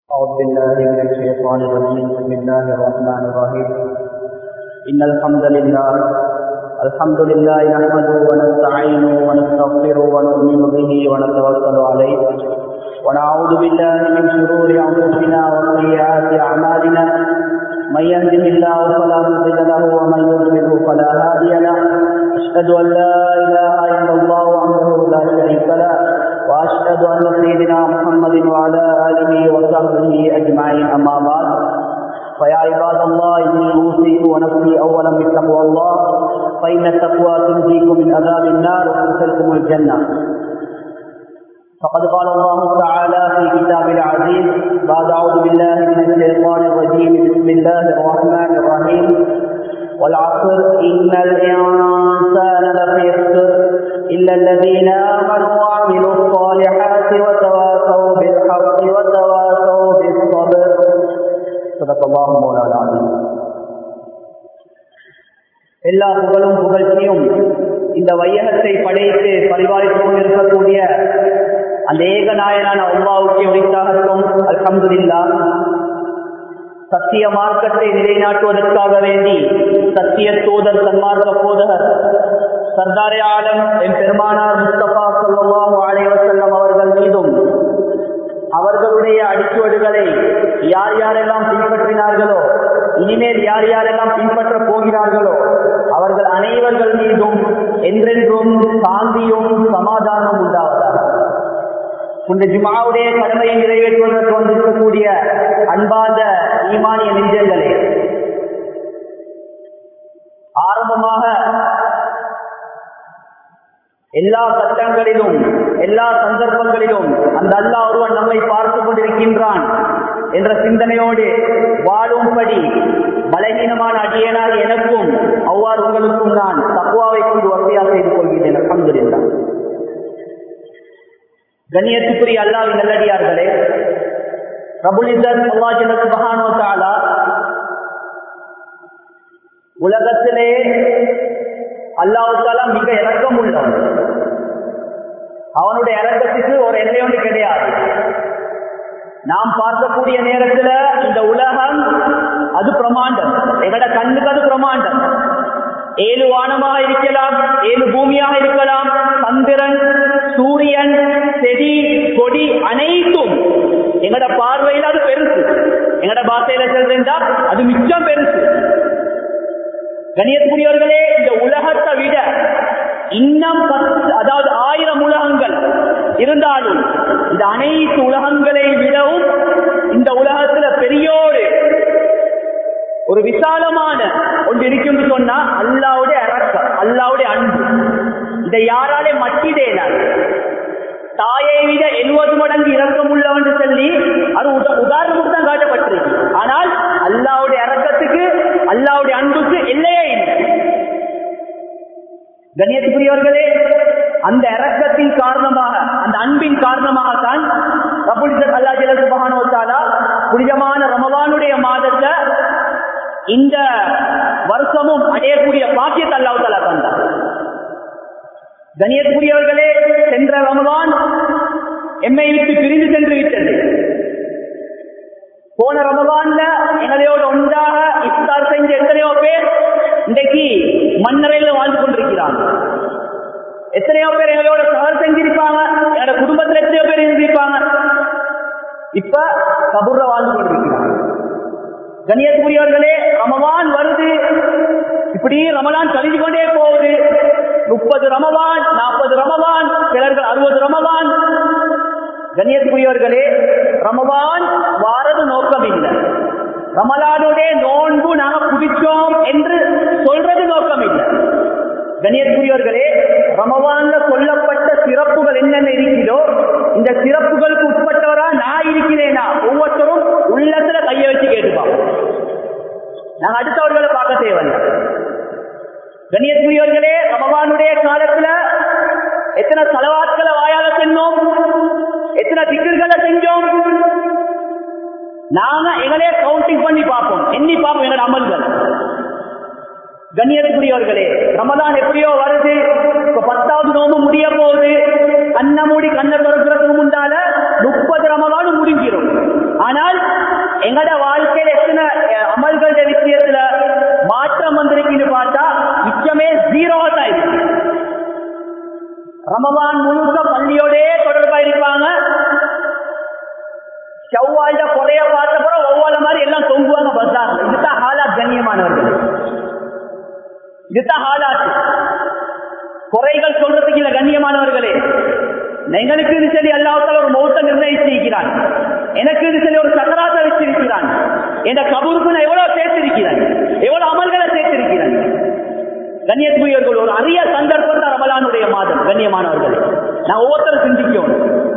أعوذ بالله من الشيطان الرجيم بسم الله الرحمن الرحيم إن الحمد لله الحمد لله نحمده ونستعينه ونستغفره ونؤمن به ونتوكل عليه ونعوذ بالله من شرور أنفسنا وسيئات أعمالنا من يهده الله فلا مضل له ومن يضلل فلا هادي له أشهد أن لا إله إلا الله وحده لا شريك له وأشهد أن سيدنا محمد وعلى آله وصحبه أجمعين أما بعد فيا عباد الله إني أوصيك ونفسي أولا بتقوى الله فإن التقوى تنجيكم من عذاب النار وتدخلكم الجنة فقد قال الله تعالى في كتاب العزيز بعد أعوذ بالله من الشيطان الرجيم بسم الله الرحمن الرحيم والعصر إن الإنسان لفي خسر إلا الذين آمنوا وعملوا الصالحات وتواصوا بالحق وتواصوا بالصبر صدق الله مولانا العظيم எல்லா புகழும் புகழ்ச்சியும் இந்த வையகத்தை படைத்து பரிபாலித்துக் கொண்டிருக்கக்கூடிய அந்த ஏகநாயனான அல்லாவுக்கு உரித்தாகட்டும் அல்ஹம்துலில்லா சத்திய மார்க்கத்தை நிலைநாட்டுவதற்காக வேண்டி சத்திய தூதர் சன்மார்க்க போதகர் சர்தாரே ஆலம் என் பெருமானார் முஸ்தபா சொல்லாஹு அலைவசல்லம் அவர்கள் மீதும் அவர்களுடைய அடிச்சுவடுகளை யார் யாரெல்லாம் பின்பற்றினார்களோ இனிமேல் யார் யாரெல்லாம் பின்பற்ற போகிறார்களோ அவர்கள் அனைவர்கள் மீதும் என்றென்றும் சாந்தியும் சமாதானம் உண்டாவதாக இந்த ஜுமாவுடைய கடமையை நிறைவேற்றுவதற்கு வந்திருக்கக்கூடிய அன்பார்ந்த ஈமானிய நெஞ்சங்களே ஆரம்பமாக எல்லா கட்டங்களிலும் எல்லா சந்தர்ப்பங்களிலும் அந்த அல்லா ஒருவன் நம்மை பார்த்து கொண்டிருக்கின்றான் என்ற சிந்தனையோடு வாழும்படி பலகீனமான அடியனாக எனக்கும் அவ்வாறு உங்களுக்கும் நான் தக்குவாவை கொண்டு வசதியாக செய்து கொள்கிறேன் அலமதுல்லா கண்ணியத்துக்குரிய அல்லாவின் நல்லடியார்களே பிரபுலிதா உலகத்திலே அல்லாவுக்கால மிக இறக்கம் உள்ளவன் அவனுடைய இறக்கத்துக்கு ஒரு எல்லை ஒன்று கிடையாது நாம் பார்க்கக்கூடிய நேரத்தில் இந்த உலகம் அது பிரமாண்டம் எங்கட கண்ணுக்கு அது பிரமாண்டம் ஏழு வானமாக இருக்கலாம் ஏழு பூமியாக இருக்கலாம் சந்திரன் சூரியன் செடி கொடி அனைத்தும் எங்கட பார்வையில் அது பெருசு எங்கட பாசையில செல்றா அது மிச்சம் பெருசு கணியத்துக்குரியவர்களே இந்த உலகத்தை விட இன்னும் பத்து அதாவது ஆயிரம் உலகங்கள் இருந்தாலும் இந்த அனைத்து உலகங்களை விடவும் இந்த உலகத்துல பெரியோடு ஒரு விசாலமான ஒன்று இருக்கும் சொன்னா அல்லாவுடைய அரக்கம் அல்லாவுடைய அன்பு இதை யாராலே மட்டிடேனார் தாயை விட எழுபது மடங்கு இறக்கம் உள்ளவன் சொல்லி அது உதாரணத்துக்கு தான் காட்டப்பட்டிருக்கு ஆனால் அல்லாவுடைய இறக்கத்துக்கு அல்லாவுடைய அன்புக்கு எல்லையே இல்லை கண்ணியத்துக்குரியவர்களே அந்த இறக்கத்தின் காரணமாக அந்த அன்பின் காரணமாகத்தான் அல்லா ஜலசுபகானோத்தாலா புனிதமான ரமவானுடைய மாதத்தை இந்த வருஷமும் அடையக்கூடிய பாக்கியத்தை அல்லாவுத்தாலா தந்தார் கணியத்துக்குரியவர்களே சென்ற ரமவான் எம்மை விட்டு பிரிந்து சென்று விட்டது போன ரமவான்ல எங்களையோடு ஒன்றாக இஃப்தார் செஞ்ச எத்தனையோ பேர் இன்றைக்கு மண்ணறையில் வாழ்ந்து கொண்டிருக்கிறாங்க எத்தனையோ பேர் எங்களோட சகர் செஞ்சிருப்பாங்க என்னோட குடும்பத்தில் எத்தனையோ பேர் இருந்திருப்பாங்க இப்ப கபூர்ல வாழ்ந்து கொண்டிருக்கிறாங்க கண்ணியத்துக்குரியவர்களே ரமவான் வருது இப்படி ரமலான் கழிஞ்சு கொண்டே போகுது முப்பது ரமவான் நாற்பது ரமவான் சிலர்கள் அறுபது ரமவான் கண்ணியத்துக்குரியவர்களே ரமவான் வாரது நோக்கம் இல்லை ரமலானுடைய நோன்பு நாங்க குடிச்சோம் என்று சொல்றது நோக்கம் இல்லை கணியத்துக்குரியவர்களே ரமவான்ல சொல்லப்பட்ட சிறப்புகள் என்னென்ன இருக்கிறதோ இந்த சிறப்புகளுக்கு உட்பட்டவரா நான் இருக்கிறேனா ஒவ்வொருத்தரும் உள்ளத்துல கைய வச்சு கேட்டுப்பாங்க நாங்க அடுத்தவர்களை பார்க்க தேவையில்லை கண்ணியத்துக்குரியவர்களே ரமவானுடைய காலத்துல எத்தனை செலவாட்களை வாயால சென்னோம் எத்தனை திக்கர்களை செஞ்சோம் நாங்க எங்களே கவுண்டிங் பண்ணி பார்ப்போம் எண்ணி பார்ப்போம் எங்களோட அமல்கள் கண்ணியத்துக்குரியவர்களே ரமதான் எப்படியோ வருது இப்ப பத்தாவது நோம்பு முடிய போகுது கண்ண மூடி கண்ணை திறக்கிறதுக்கு முன்னால முப்பது ரமதானும் முடிஞ்சிடும் ஆனால் எங்கட வாழ்க்கையில எத்தனை அஹ், அமல்களுடைய விஷயத்துல மாற்றம் வந்திருக்குன்னு பார்த்தா மிச்சமே ஜீரோ தான் இருக்கு ரமவான் முழுக்க பள்ளியோடே தொடர்பா இருப்பாங்க செவ்வாழ்ல குறைய பார்த்தப்பறம் ஒவ்வொரு மாதிரி எல்லாம் தொங்குவாங்க பஸ்ஸார் இதுதான் ஹாலாத் கண்ணியமானவர்கள் இதுதான் ஹாலாத் குறைகள் சொல்றதுக்கு இல்ல கண்ணியமானவர்களே எங்களுக்கு இது சரி அல்லாஹால ஒரு மௌத்த நிர்ணயிச்சிருக்கிறான் எனக்கு இது சரி ஒரு சக்கராத்தை வச்சிருக்கிறான் என்ற கபூருக்கு நான் எவ்வளவு சேர்த்திருக்கிறேன் எவ்வளவு அமல்களை சேர்த்திருக்கிறேன் கண்ணியத்துக்குரியவர்கள் ஒரு அரிய சந்தர்ப்பம் தான் ரமலானுடைய மாதம் கண்ணியமானவர்கள் நான் ஒவ்வொருத்தரும் சிந்திக்கணும்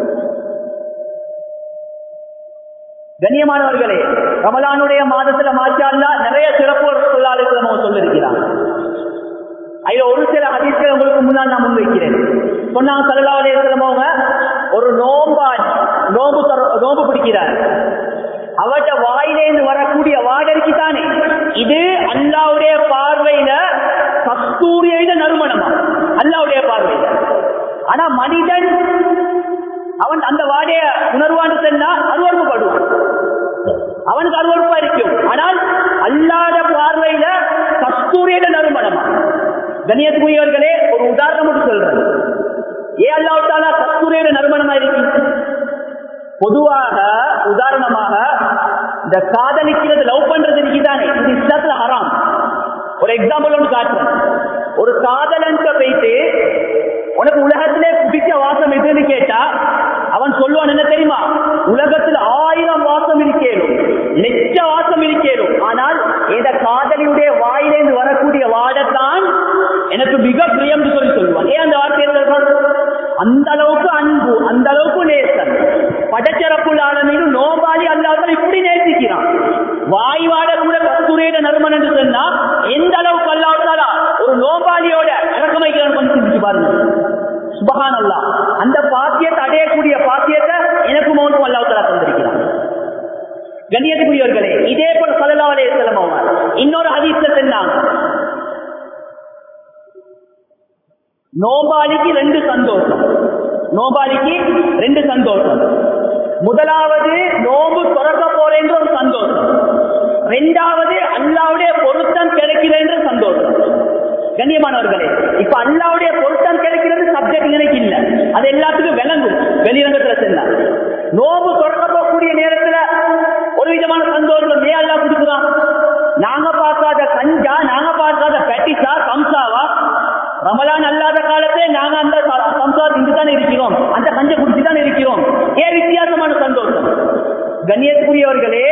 கண்ணியமானவர்களே ரமலானுடைய மாதத்துல மாற்றா நிறைய சிறப்பு சொல்லாளுக்கு நம்ம சொல்லிருக்கிறாங்க அதுல ஒரு சில ஹதீஸ்கள் உங்களுக்கு முன்னால் நான் முன்வைக்கிறேன் சொன்னாங்க சல்லா அலையவங்க ஒரு நோம்பான் நோம்பு தர- நோம்பு பிடிக்கிறார் அவட்ட வாயிலேந்து வரக்கூடிய வாடகைக்கு தானே இது அல்லாவுடைய பார்வையில கஸ்தூரியில நறுமணமா அல்லாவுடைய பார்வையில ஆனா மனிதன் அவன் அந்த வாடைய உணர்வான்னு சொன்னா அருவறுப்படுவான் அவனுக்கு அருவறுப்பா இருக்கும் ஆனால் அல்லாத பார்வையில கஸ்தூரியில நறுமணமா கண்ணியத்துக்குரியவர்களே ஒரு உதாரணம் மட்டும் சொல்றேன் ஏன் அல்லாவிட்டால கஸ்தூரியில நறுமணமா இருக்கு பொதுவாக உதாரணமாக இந்த காதலிக்கிறது லவ் பண்றது இருக்குதானே இது இஸ்லாத்துல ஹராம் ஒரு எக்ஸாம்பிள் ஒன்று காட்டுறேன் ஒரு காதலன்ட்ட போயிட்டு உனக்கு உலகத்திலே பிடிச்ச வாசம் எதுன்னு கேட்டா அவன் சொல்லுவான் என்ன தெரியுமா உலகத்தில் ஆயிரம் வாசம் இருக்கேனும் லட்ச வாசம் இருக்கேனும் ஆனால் இந்த காதலியுடைய வாயிலிருந்து வரக்கூடிய வாடத்தான் எனக்கு மிக பிரியம் சொல்லி சொல்லுவான் ஏன் அந்த வார்த்தையை சொல்றான்? அந்த அளவுக்கு அன்பு அந்த அளவுக்கு நேசம் படச்சிறப்புள்ள ஆளுமையும் நோபாளி அல்லாதவன் இப்படி நேசிக்கிறான் வாய் வாட கூட கஸ்தூரியிட நறுமன் என்று சொன்னா எந்த அளவுக்கு அல்லாவிட்டாலா ஒரு நோபாளியோட இறக்கம் வைக்கிறான் கொஞ்சம் சிந்திச்சு பாருங்க சுபஹான் அல்லா அந்த பாக்கியத்தை அடையக்கூடிய பாக்கியத்தை எனக்கும் அவனுக்கும் அல்லாவுத்தலா தந்திருக்கிறான் கண்ணியத்துக்குரியவர்களே இதே போல சல்லா அலையம் அவங்க இன்னொரு ஹதீஸ்ல சொன்னாங்க நோபாளிக்கு ரெண்டு சந்தோஷம் நோபாளிக்கு ரெண்டு சந்தோஷம் முதலாவது நோம்பு துறக்க போறேன்ற ஒரு சந்தோஷம் ரெண்டாவது அல்லாவுடைய பொருத்தம் கிடைக்கிறேன்ற சந்தோஷம் கண்ணியமானவர்களே இப்ப அல்லாவுடைய பொருத்தம் கிடைக்கிறது சப்ஜெக்ட் எனக்கு இல்ல அது எல்லாத்துக்கும் விளங்கும் வெளிரங்கத்துல செல்லா நோம்பு துறக்க போகக்கூடிய நேரத்துல ஒரு விதமான சந்தோஷம் ஏன் அல்லா கொடுக்குறான் நாங்க பார்க்காத கஞ்சா நாங்க பார்க்காத பெட்டிசா கம்சாவா ரமலான் அல்லாத காலத்தே நாங்க அந்த சம்சாரம் இங்கு தானே இருக்கிறோம் அந்த கஞ்ச குடிச்சு தான் இருக்கிறோம் ஏன் வித்தியாசமான சந்தோஷம் கண்ணியத்துக்குரியவர்களே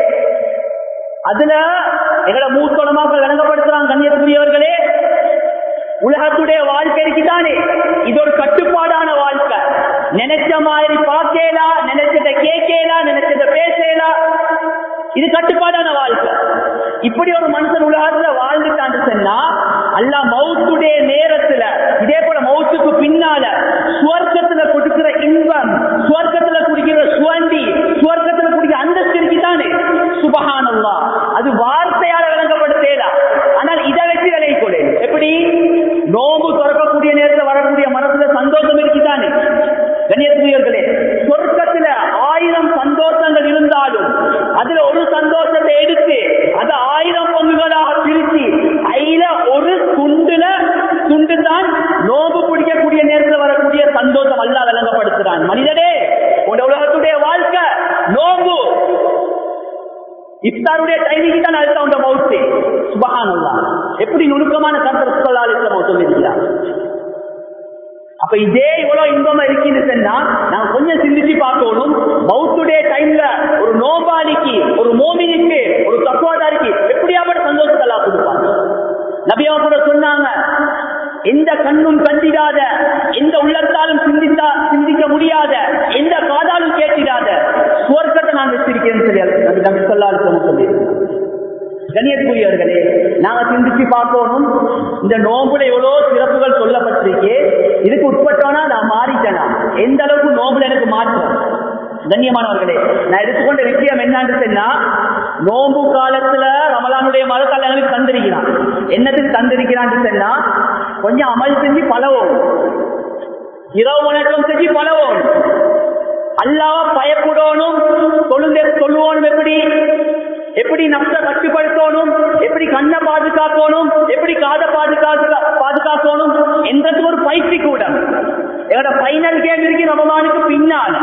அதுல எங்களை மூத்தோளமாக விளங்கப்படுத்துறாங்க கண்ணியத்துக்குரியவர்களே உலகத்துடைய வாழ்க்கைக்கு தானே இது ஒரு கட்டுப்பாடான வாழ்க்கை நினைச்ச மாதிரி பார்க்கலா நினைச்சத கேட்கலா நினைச்சத பேசலா இது கட்டுப்பாடான வாழ்க்கை இப்படி ஒரு மனுஷன் உலகத்துல வாழ்ந்துட்டான்னு சொன்னா அல்லா மௌத்துடைய நேரத்துல இதே போல மௌத்துக்கு பின்னால சுவர்க்கத்துல கொடுக்கிற இன்பம் சுவர்க்கத்துல குடிக்கிற சுவண்டி சுவர்க்கத்துல குடிக்கிற அந்தஸ்து இருக்குதானே சுபகானல்லா அது வார்த்தையால விளங்கப்படுத்தேடா ஆனால் இதை வச்சு விலகி கொள்ளு எப்படி நோம்பு திறக்கக்கூடிய நேரத்தில் வரக்கூடிய மனசுல சந்தோஷம் இருக்குதானே கண்ணியத்துக்குரியவர்களே சொர்க்கத்துல ஆயிரம் சந்தோஷங்கள் இருந்தாலும் அதுல ஒரு சந்தோஷத்தை எடுத்து அது ஆயிரம் பங்குகளாக பிரிச்சு ஐல ஒரு துண்டுல துண்டு தான் நோம்பு பிடிக்கக்கூடிய நேரத்தில் வரக்கூடிய சந்தோஷம் அல்ல விளங்கப்படுத்துறான் மனிதனே உன் உலகத்துடைய வாழ்க்கை நோம்பு இஃப்தாருடைய டைமிக்கு தான் அடுத்த உண்ட மவுத்து சுபஹானல்லா எப்படி நுணுக்கமான கருத்து சொல்லாலிஸ்லாம் சொல்லியிருக்கிறார் அப்ப இதே இவ்வளவு இன்பமா இருக்குன்னு சொன்னா நாங்க கொஞ்சம் சிந்திச்சு பார்க்கணும் மவுத்துடைய டைம்ல ஒரு நோபாளிக்கு ஒரு மோமினிக்கு ஒரு தத்துவாதாரிக்கு எப்படியாப்பட்ட சந்தோஷத்தை எல்லாம் கொடுப்பாங்க நபியா கூட சொன்னாங்க எந்த கண்ணும் கண்டிடாத எந்த உள்ளத்தாலும் சிந்தித்தா சிந்திக்க முடியாத எந்த காதாலும் கேட்டிடாத சுவர்க்கத்தை நான் வச்சிருக்கேன்னு சொல்லி நபி நபி சொல்லால் சொல்லி கணியத்துக்குரியவர்களே நாங்க சிந்திச்சு பார்க்கணும் இந்த நோம்புல எவ்வளவு சிறப்புகள் சொல்லப்பட்டிருக்கு இதுக்கு உட்பட்டோனா நான் மாறிட்டேனா எந்த அளவுக்கு நோம்புல எனக்கு மாற்றம் கண்ணியமானவர்களே நான் எடுத்துக்கொண்ட விஷயம் என்னன்னு சொன்னா நோம்பு காலத்துல ரமலானுடைய மதத்தால் எங்களுக்கு தந்திருக்கிறான் என்னத்துக்கு தந்திருக்கிறான்னு சொன்னா கொஞ்சம் அமல் செஞ்சு பழவோம் இரவு வணக்கம் செஞ்சு பழவோம் அல்லாவ பயப்படணும் தொழுந்த சொல்லுவோனும் எப்படி எப்படி நப்ச கட்டுப்படுத்தணும் எப்படி கண்ணை பாதுகாக்கணும் எப்படி காதை பாதுகாக்க பாதுகாக்கணும் என்றது ஒரு பயிற்சி கூட எங்களோட பைனல் கேம் இருக்கு ரமலானுக்கு பின்னால்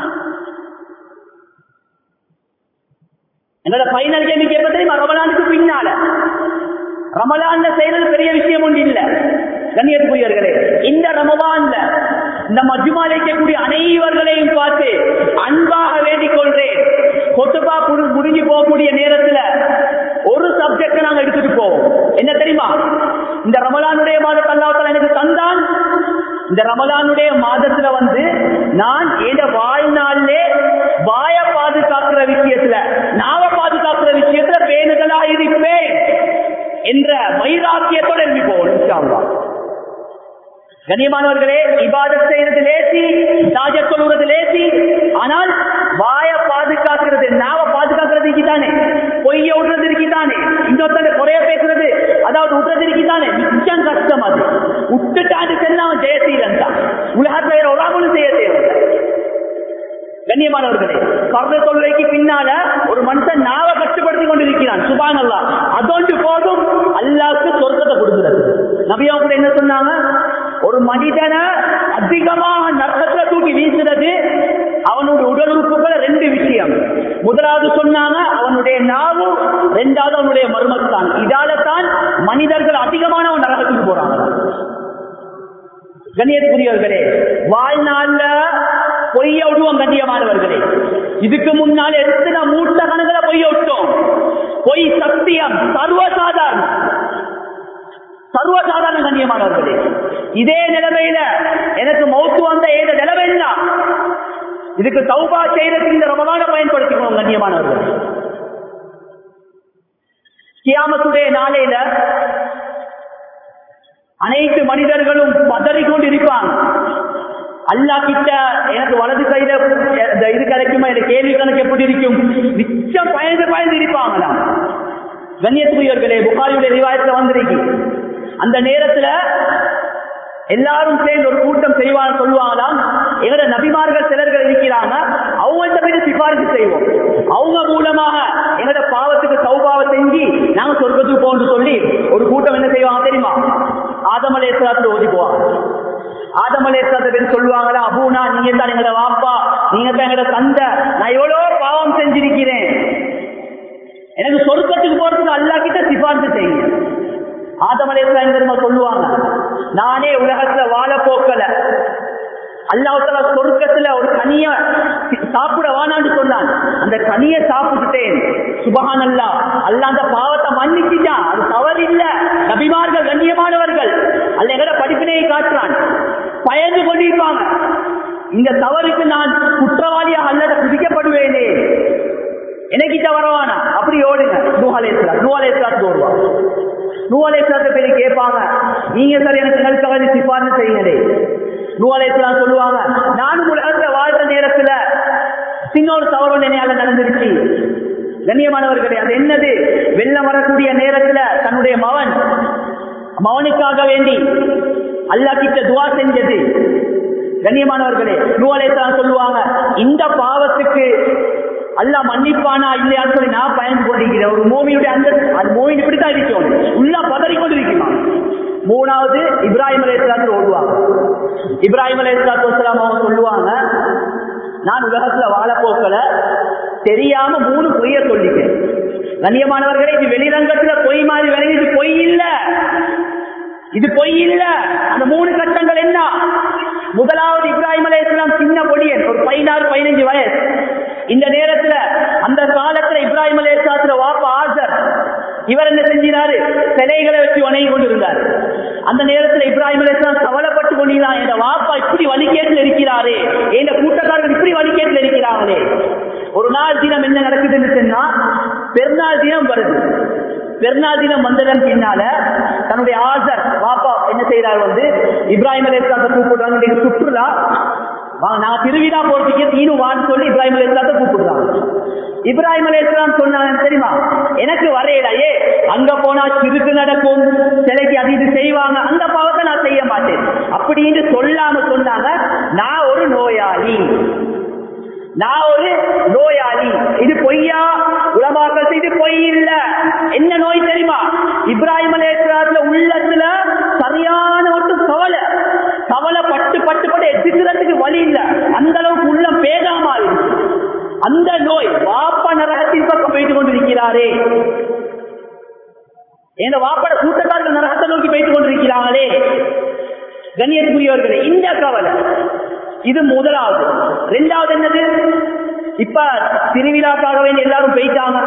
எங்களோட பைனல் கேம் எப்ப தெரியுமா ரமலானுக்கு பின்னால ரமலான்ல செய்யறது பெரிய விஷயம் ஒன்று இல்ல கண்ணியத்துக்குரியவர்களே இந்த ரமலான்ல இந்த மஜ்மால இருக்கக்கூடிய அனைவர்களையும் பார்த்து அன்பாக வேண்டிக் கொள்றேன் கொத்துபா முடிஞ்சு போகக்கூடிய நேரத்துல ஒரு சப்ஜெக்ட் நாங்க எடுத்துட்டு போவோம் என்ன தெரியுமா இந்த ரமலானுடைய மாதத்தை அல்லாஹ் எனக்கு தந்தான் இந்த ரமலானுடைய மாதத்துல வந்து நான் என் வாழ்நாளிலே வாய பாதுகாக்கிற விஷயத்துல நாவ பாதுகாக்கிற விஷயத்துல பேணுதலா இருப்பேன் என்ற வைராக்கியத்தோடு எழுப்பி போவோம் கண்ணியமானவர்களே இபாதத் செய்யறது லேசி தாஜ சொல்றது லேசி ஆனால் வாய பாதுகாக்கிறது நாவ பாதுகாக்கிறது இருக்கித்தானே பொய்ய விடுறது இருக்கித்தானே இன்னொருத்தனை குறைய பேசுறது அதாவது விடுறது இருக்கித்தானே மிச்சம் கஷ்டம் அது விட்டுட்டாண்டு செல்ல அவன் ஜெயசீலன் தான் உலகத்தில் வேற ஒரு ஆமலும் செய்ய தேவை கண்ணியமானவர்களே பர்த தொல்லைக்கு பின்னால ஒரு மனுஷன் நாவ கட்டுப்படுத்தி கொண்டிருக்கிறான் சுபான் அல்லா அதோண்டு போதும் அல்லாவுக்கு சொர்க்கத்தை கொடுக்கிறது நபியா கூட என்ன சொன்னாங்க ஒரு மனிதனை அதிகமாக நரகத்துல தூக்கி வீசுறது அவனுடைய உடல் உறுப்புகள் ரெண்டு விஷயம் முதலாவது சொன்னாங்க அவனுடைய நாவு ரெண்டாவது அவனுடைய மருமத்தான் இதால தான் மனிதர்கள் அதிகமானவன் நரகத்துக்கு போறாங்க கண்ணியத்துக்குரியவர்களே வாழ்நாள்ல பொய்ய விடுவோம் கண்ணியமானவர்களே இதுக்கு முன்னால் எடுத்து நான் மூட்ட கணக்கில் பொய்ய விட்டோம் பொய் சத்தியம் சர்வசாதாரணம் சர்வசாதாரண கண்ணியமானவர்களே இதே நிலைமையில எனக்கு மௌத்து வந்த ஏத நிலைமை என்ன இதுக்கு சௌபா செய்யறதுக்கு இந்த ரமலான பயன்படுத்திக்கணும் கண்ணியமானவர்கள் கியாமத்துடைய நாளையில அனைத்து மனிதர்களும் பதறிக்கொண்டு இருப்பாங்க அல்லா கிட்ட எனக்கு வலது கையில இது கிடைக்குமா எனக்கு கேள்வி கணக்கு எப்படி இருக்கும் மிச்சம் பயந்து பயந்து இருப்பாங்களாம் கண்ணியத்துக்குரியவர்களே புகாரியுடைய ரிவாயத்துல வந்திருக்கு அந்த நேரத்துல எல்லாரும் சேர்ந்து ஒரு கூட்டம் செய்வாங்க சொல்லுவாங்களாம் எங்களோட நபிமார்கள் சிலர்கள் இருக்கிறாங்க அவங்கள்ட்ட போய் சிபாரிசு செய்வோம் அவங்க மூலமாக எங்களோட பாவத்துக்கு சௌபாவை செஞ்சு நாங்க சொர்க்கத்துக்கு போன்னு சொல்லி ஒரு கூட்டம் என்ன செய்வாங்க தெரியுமா ஆதமலேஸ்வரத்துல ஓதி போவாங்க ஆதமலேஸ்வரத்தை பேர் சொல்லுவாங்களா அபூனா நீங்க தான் எங்களோட வாப்பா நீங்க தான் எங்களோட தந்தை நான் எவ்வளவு பாவம் செஞ்சிருக்கிறேன் எனக்கு சொர்க்கத்துக்கு போறதுக்கு அல்லா கிட்ட சிபாரிசு செய்யுங்க ஆதமலேஸ்வரம் சொல்லுவாங்க நானே உலகத்துல வாழ போக்கல அல்லாஹால சொர்க்கத்துல ஒரு கனிய சாப்பிட வானான்னு சொன்னான் அந்த கனிய சாப்பிட்டுட்டேன் சுபகான் அல்லா அல்ல அந்த பாவத்தை மன்னிச்சுட்டான் அது தவறு இல்ல நபிமார்கள் கண்ணியமானவர்கள் அல்ல எங்கட படிப்பினையை காட்டுறான் பயந்து கொண்டிருப்பாங்க இந்த தவறுக்கு நான் குற்றவாளியாக அல்லத குதிக்கப்படுவேனே எனக்கிட்ட வரவானா அப்படி ஓடுங்க நூஹாலேஸ்வரா நூஹாலேஸ்வராத்துக்கு ஓடுவான் நூலேஸ்வரத்தை போய் கேட்பாங்க நீங்க சார் எனக்கு நல்கவரி சிபார்னு செய்யுங்களே நூலேஸ்வரம் சொல்லுவாங்க நானும் உலகத்துல வாழ்ற நேரத்துல சின்ன ஒரு தவறு நினையால நடந்துருச்சு கண்ணியமானவர்களே அது என்னது வெள்ளம் வரக்கூடிய நேரத்துல தன்னுடைய மவன் மவனுக்காக வேண்டி அல்லா கிட்ட துவா செஞ்சது கண்ணியமானவர்களே நூலேஸ்வரம் சொல்லுவாங்க இந்த பாவத்துக்கு அல்லா மன்னிப்பானா இல்லையான்னு சொல்லி நான் பயந்து கொண்டிருக்கிறேன் ஒரு மூமியுடைய அந்த அது மூமின் இப்படித்தான் இருக்கும் உள்ள பதறி கொண்டிருக்கிறான் மூணாவது இப்ராஹிம் அலேஸ்லாத்து ஓடுவாங்க இப்ராஹிம் அலேஸ்லாத்து வசலாம் அவங்க சொல்லுவாங்க நான் உலகத்துல வாழ போக்கல தெரியாம மூணு பொய்ய சொல்லிட்டேன் கண்ணியமானவர்களே இது வெளிரங்கத்துல பொய் மாதிரி விளங்கி இது பொய் இல்ல இது பொய் இல்ல அந்த மூணு கட்டங்கள் என்ன முதலாவது இப்ராஹிம் அலேஸ்லாம் சின்ன பொடியன் ஒரு பதினாறு பதினஞ்சு வயசு இந்த நேரத்துல அந்த காலத்துல இப்ராஹிம் அலேசாத்துல வாப்பா ஆசர் இவர் என்ன செஞ்சினாரு சிலைகளை வச்சு வணங்கி கொண்டிருந்தார் அந்த நேரத்துல இப்ராஹிம் அலேஸ்லாம் கவலைப்பட்டு கொண்டிருந்தான் என் வாப்பா இப்படி வழிகேட்டில் இருக்கிறாரே என் கூட்டக்காரர்கள் இப்படி வழிகேட்டில் இருக்கிறாங்களே ஒரு நாள் தினம் என்ன நடக்குதுன்னு சொன்னா பெருநாள் தினம் வருது பெருநாள் தினம் வந்ததன் பின்னால தன்னுடைய ஆசர் பாப்பா என்ன செய்யறாரு வந்து இப்ராஹிம் அலேஸ்லாத்தை கூப்பிடுறாங்க சுற்றுலா வாங்க நான் திருவிழா போறதுக்கு தீனு வான்னு சொல்லி இப்ராஹிம் அலேஸ்லாத்தை கூப்பிடுறாங்க இப்ராஹிம் அலேஸ்லாம் சொன்னாங்க தெரியுமா எனக்கு வரையலையே அங்க போனா சிறுக்கு நடக்கும் சிலைக்கு அது இது செய்வாங்க அந்த பாவத்தை நான் செய்ய மாட்டேன் அப்படின்னு சொல்லாம சொன்னாங்க நான் ஒரு நோயாளி நான் ஒரு நோயாளி இது பொய்யா உலமாக்கள் இது பொய் இல்ல என்ன நோய் தெரியுமா இப்ராஹிம் அலேஸ்வரத்துல உள்ளத்துல சரியான ஒரு கவலை கவலை பட்டு பட்டு பட்டு எதிர்க்கிறதுக்கு வழி இல்ல அந்த அளவுக்கு உள்ள பேதாமா இருக்கு அந்த நோய் வாப்ப நரகத்தின் பக்கம் போயிட்டு கொண்டிருக்கிறாரே எங்க வாப்பட கூட்டத்தார்கள் நரகத்தை நோக்கி போயிட்டு கொண்டிருக்கிறாங்களே கண்ணியத்துக்குரியவர்களே இந்த கவலை இது முதலாவது ரெண்டாவது என்னது இப்ப திருவிழாக்காக வேண்டி எல்லாரும் போயிட்டாங்க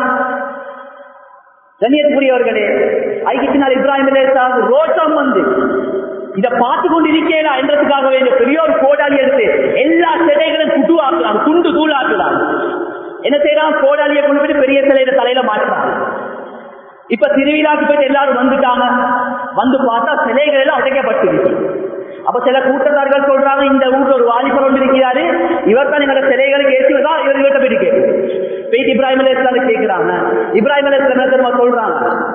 கண்ணியத்துக்குரியவர்களே ஐக்கியத்தினால் இப்ராஹிம் ரோஷம் வந்து இத பார்த்து கொண்டு இருக்கேனா என்றதுக்காக வேண்டிய பெரிய ஒரு கோடாலி எடுத்து எல்லா சிலைகளும் குட்டு ஆக்கலாம் துண்டு தூள் ஆக்கலாம் என்ன செய்யறான் கோடாலியை கொண்டு போயிட்டு பெரிய சிலையில தலையில மாட்டுறான் இப்ப திருவிழாக்கு போயிட்டு எல்லாரும் வந்துட்டாங்க வந்து பார்த்தா சிலைகள் எல்லாம் உடைக்கப்பட்டிருக்கு அப்ப சில கூட்டத்தார்கள் சொல்றாங்க இந்த ஊர்ல ஒரு வாலிபர் ஒன்று இருக்கிறாரு இவர் தான் எங்களோட சிலைகளுக்கு ஏற்றுவதா இவர் இவர்கிட்ட போயிட்டு கேட்டு போயிட்டு இப்ராஹிம் அலையால கேட்கிறாங்க இப்ராஹிம் அலையால சொல்றாங்க